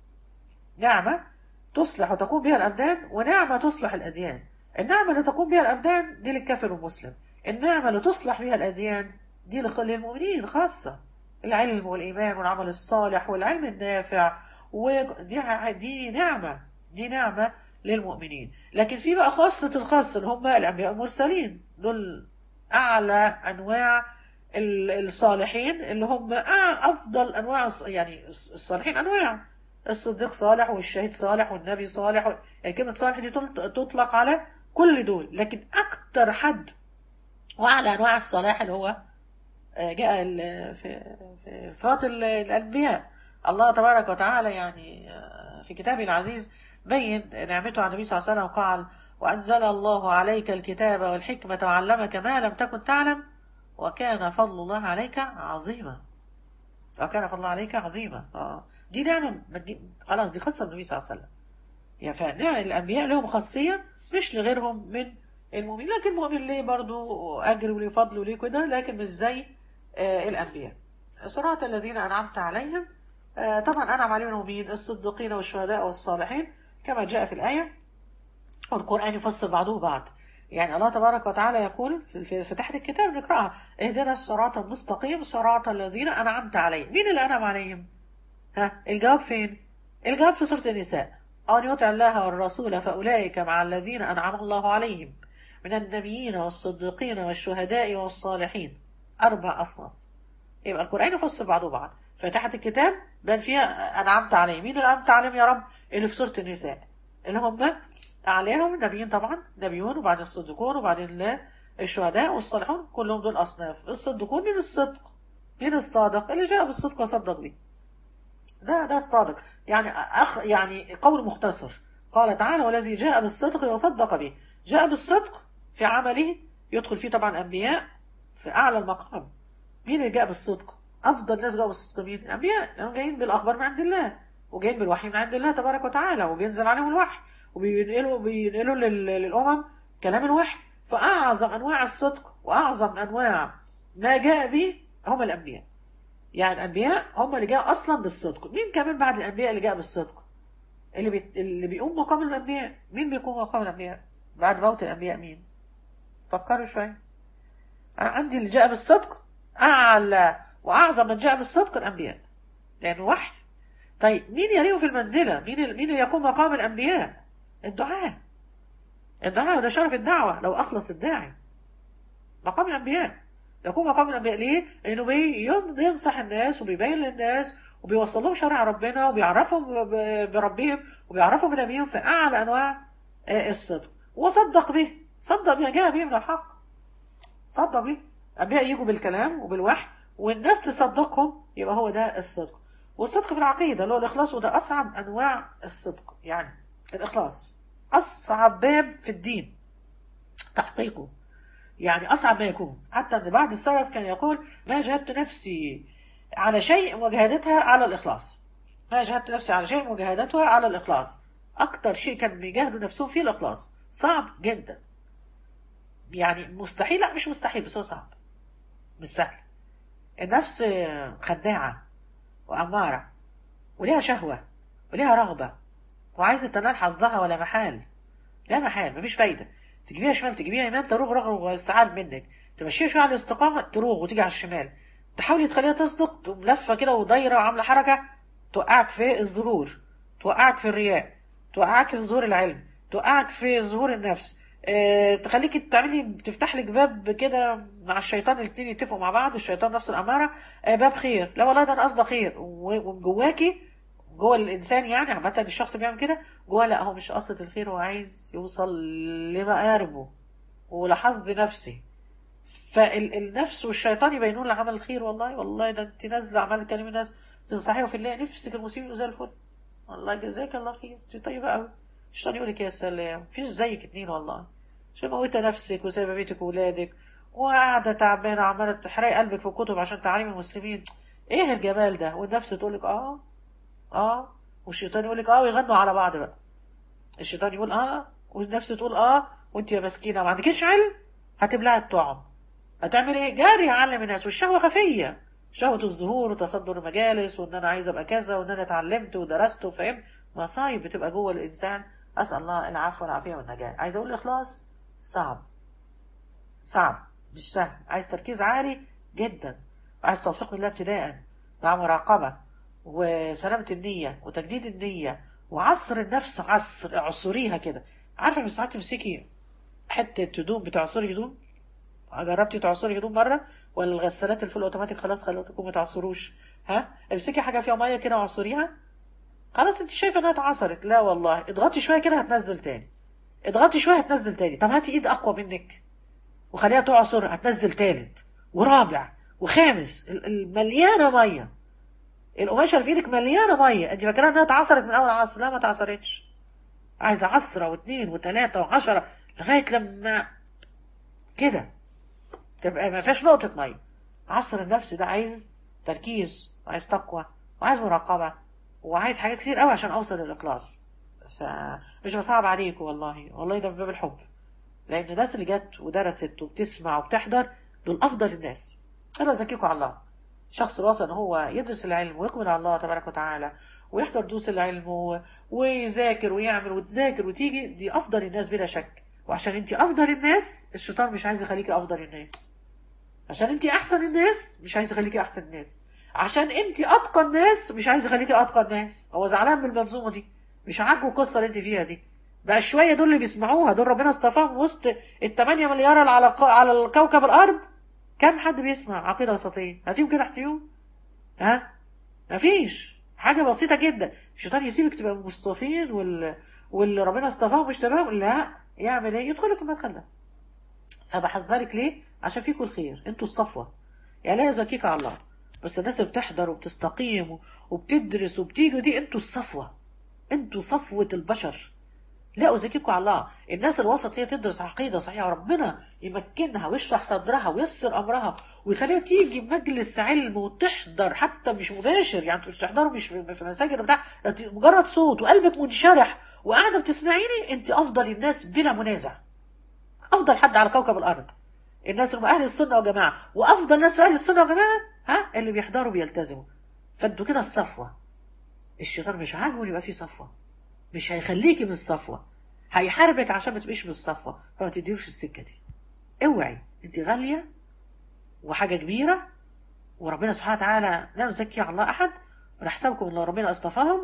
نعمة تصلح وتقوم بها الأبدان ونعمة تصلح الأديان النعمة اللي تقوم بها الأبدان دي للكافر والمسلم النعمة اللي تصلح بها الأديان دي لخ- للمؤمنين خاصة العلم والإيمان والعمل الصالح والعلم النافع ودي ع- دي نعمة دي نعمة للمؤمنين لكن في بقى خاصة الخاصة اللي هم الأنبياء المرسلين دول أعلى أنواع ال- الصالحين اللي هم أع- أفضل أنواع الص- يعني الص- الصالحين أنواع الصديق صالح والشهيد صالح والنبي صالح و- يعني كلمة صالح دي تل- تطلق على كل دول لكن أكتر حد وأعلى أنواع الصلاح اللي هو آه، جاء ال- في في صفات ال- الأنبياء الله تبارك وتعالى يعني آه، في كتابه العزيز بين نعمته على النبي صلى الله عليه وسلم قال وأنزل الله عليك الكتاب والحكمة وعلمك ما لم تكن تعلم وكان فضل الله عليك عظيما وكان فضل الله عليك عظيما آه. دي نعمة ما تجي- خلاص دي خاصة بالنبي صلى الله عليه وسلم يعني فنعم الأنبياء لهم خاصية مش لغيرهم من المؤمنين لكن المؤمن ليه برضو أجر وليه فضل وليه كده لكن مش زي آه، الأنبياء صراط الذين أنعمت عليهم آه، طبعا أنعم عليهم مين الصديقين والشهداء والصالحين كما جاء في الآية والقرآن يفسر بعضه بعض يعني الله تبارك وتعالى يقول في- في في تحت الكتاب نقرأها اهدنا الصراط المستقيم صراط الذين أنعمت عليهم مين اللي أنعم عليهم؟ ها الجواب فين؟ الجواب في سورة النساء أن يطع الله والرسول فأولئك مع الذين أنعم الله عليهم من النبيين والصديقين والشهداء والصالحين أربع أصناف يبقى القرآن يفسر بعضه بعض فتحت الكتاب بان فيها أنعمت عليهم مين اللي أنعمت عليهم يا رب اللي في سورة النساء اللي هم عليهم النبيين طبعا نبيون وبعدين الصديقون وبعدين ال- الشهداء والصالحون كلهم دول أصناف الصديقون من الصدق مين الصادق اللي جاء بالصدق وصدق به ده ده الصادق يعني أخ يعني قول مختصر قال تعالى والذي جاء بالصدق وصدق به جاء بالصدق في عمله يدخل فيه طبعا أنبياء في أعلى المقام مين اللي جاء بالصدق أفضل الناس جاءوا بالصدق مين الأنبياء لأنهم جايين بالأخبار من عند الله وجايين بالوحي من عند الله تبارك وتعالى وبينزل عليهم الوحي وبينقلوا بينقلوا لل- للأمم كلام الوحي فأعظم أنواع الصدق وأعظم أنواع ما جاء به هم الأنبياء يعني الأنبياء هم اللي جاء أصلا بالصدق مين كمان بعد الأنبياء اللي جاء بالصدق اللي بي... اللي بيقوم مقام الأنبياء مين بيقوم مقام الأنبياء بعد موت الأنبياء مين فكروا شوية أنا عندي اللي جاء بالصدق أعلى وأعظم من جاء بالصدق الأنبياء لأنه وحي طيب مين يليه في المنزلة مين ال- مين اللي يقوم مقام الأنبياء الدعاء الدعاء وده شرف الدعوة لو أخلص الداعي مقام الأنبياء يقوم مقام الأنبياء ليه؟ لأنه بي- بينصح الناس وبيبين للناس وبيوصل لهم شرع ربنا وبيعرفهم ب- بربهم وبيعرفهم بنبيهم في أعلى أنواع آه، الصدق وصدق به صدق بما جاء به من الحق صدق به الأنبياء يجوا بالكلام وبالوحي والناس تصدقهم يبقى هو ده الصدق والصدق في العقيدة اللي هو الإخلاص وده أصعب أنواع الصدق يعني الإخلاص أصعب باب في الدين تحقيقه يعني أصعب ما يكون حتى أن بعض السلف كان يقول ما جهدت نفسي على شيء وجهادتها على الإخلاص ما جهدت نفسي على شيء وجهادتها على الإخلاص أكتر شيء كان بيجاهدوا نفسهم فيه الإخلاص صعب جدا يعني مستحيل لا مش مستحيل بس هو صعب مش سهل النفس خداعة وأمارة وليها شهوة وليها رغبة وعايزة تنال حظها ولا محال لا محال مفيش فايدة تجيبيها شمال تجيبيها يمين تروغ رغم واستعال منك تمشيها شوية على الاستقامة تروغ وتيجي على الشمال تحاولي تخليها تصدق تقوم لفة كده ودايرة وعاملة حركة توقعك في الظهور توقعك في الرياء توقعك في ظهور العلم توقعك في ظهور النفس اه تخليكي تعملي تفتح لك باب كده مع الشيطان الاثنين يتفقوا مع بعض الشيطان نفس الأمارة اه باب خير لا والله ده أنا قصدي خير و- ومن جواكي جوه الإنسان يعني عامة الشخص بيعمل كده جوه لا هو مش قاصد الخير هو عايز يوصل لمقاربه ولحظ نفسي فالنفس والشيطان يبينون لك عمل الخير والله والله ده انت نازله عمال تكلمي الناس تنصحيه في الله نفسك المسلمين زي الفل والله جزاك الله خير انت طيبه قوي الشيطان يقول لك يا سلام مفيش زيك اتنين والله عشان موتة نفسك وسايبه بيتك وولادك وقاعده تعبانه عماله تحرقي قلبك في الكتب عشان تعليم المسلمين ايه الجمال ده والنفس تقول لك اه اه والشيطان يقول لك اه ويغنوا على بعض بقى الشيطان يقول اه والنفس تقول اه وانت يا مسكينه ما عندكيش علم هتبلعي الطعم هتعمل ايه جاري اعلم الناس والشهوه خفيه شهوه الظهور وتصدر المجالس وان انا عايز ابقى كذا وان انا اتعلمت ودرست وفهمت مصايب بتبقى جوه الانسان اسال الله العفو والعافيه والنجاه عايز اقول الاخلاص صعب صعب مش سهل عايز تركيز عالي جدا عايز توفيق من الله ابتداء مع مراقبه وسلامه النيه وتجديد النيه وعصر النفس عصر اعصريها كده عارفه مش ساعات تمسكي حته هدوم بتعصري هدوم جربتي تعصري هدوم مره ولا الغسالات الفول اوتوماتيك خلاص خلتكم ما تعصروش ها امسكي حاجه فيها ميه كده وعصريها خلاص انت شايفه انها اتعصرت لا والله اضغطي شويه كده هتنزل تاني اضغطي شويه هتنزل تاني طب هاتي ايد اقوى منك وخليها تعصر هتنزل تالت ورابع وخامس ال- ال- مليانه ميه القماشه اللي في ايدك مليانه ميه انت فاكراها انها اتعصرت من اول عصر لا ما اتعصرتش عايزه عصره واثنين وثلاثه وعشرة لغايه لما كده تبقى ما فيهاش نقطه ميه عصر النفس ده عايز تركيز وعايز تقوى وعايز مراقبه وعايز حاجات كتير قوي عشان اوصل للاخلاص فمش بصعب عليكم والله والله ده من باب الحب لان الناس اللي جت ودرست وبتسمع وبتحضر دول افضل الناس انا ازكيكم على الله شخص الوسط ان هو يدرس العلم ويقبل على الله تبارك وتعالى ويحضر دروس العلم و... ويذاكر ويعمل وتذاكر وتيجي دي افضل الناس بلا شك وعشان انت افضل الناس الشيطان مش عايز يخليكي افضل الناس عشان انت احسن الناس مش عايز يخليكي احسن الناس عشان انت اتقى الناس مش عايز يخليكي اتقى الناس هو زعلان من المنظومه دي مش عاجبه القصه اللي انت فيها دي بقى شويه دول اللي بيسمعوها دول ربنا اصطفاهم وسط ال 8 مليار اللي على الق- على الكوكب الارض كم حد بيسمع عقيده وسطيه هاتيهم كده احسيهم ها مفيش حاجه بسيطه جدا الشيطان يسيبك تبقى مصطفين وال... واللي ربنا اصطفاهم مش تمام لا يعمل ايه يدخلك المدخل ده فبحذرك ليه عشان فيكم الخير انتوا الصفوه يعني لا يزكيك على الله بس الناس اللي بتحضر وبتستقيم وبتدرس وبتيجي دي انتوا الصفوه انتوا صفوه البشر لا أزكيكم على الله الناس الوسط هي تدرس عقيدة صحيحة وربنا يمكنها ويشرح صدرها ويسر أمرها ويخليها تيجي مجلس علم وتحضر حتى مش مباشر يعني مش تحضروا مش في في مساجد بتاع انت مجرد صوت وقلبك منشرح وقاعدة بتسمعيني انت أفضل الناس بلا منازع أفضل حد على كوكب الأرض الناس اللي هم أهل السنة والجماعة وأفضل ناس في أهل السنة والجماعة ها اللي بيحضروا بيلتزموا فانتوا كده الصفوة الشيطان مش عاجبه إن يبقى فيه صفوة مش هيخليكي من الصفوة هيحاربك عشان ما تبقيش من الصفوة فما تديروش السكة دي اوعي انت غالية وحاجة كبيرة وربنا سبحانه وتعالى لا نزكي على الله أحد ونحسبكم ان ربنا اصطفاهم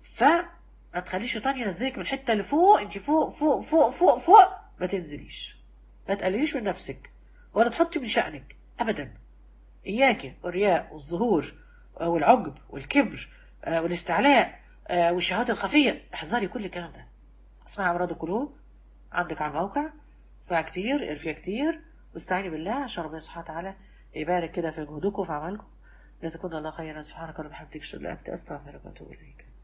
فما تخليش الشيطان ينزلك من الحتة اللي فوق انت فوق فوق فوق فوق فوق ما تنزليش ما تقلليش من نفسك ولا تحطي من شأنك أبدا إياك والرياء والظهور آه، والعجب والكبر آه، والاستعلاء آه، والشهادة الخفية احذري كل الكلام ده اسمعي أمراض القلوب عندك على الموقع اسمعي كتير اقري فيها كتير واستعيني بالله عشان ربنا سبحانه وتعالى يبارك كده في جهودكم وفي عملكم جزاكم الله خيرا سبحانك اللهم وبحمدك اشهد ان لا اله الا انت استغفرك واتوب اليك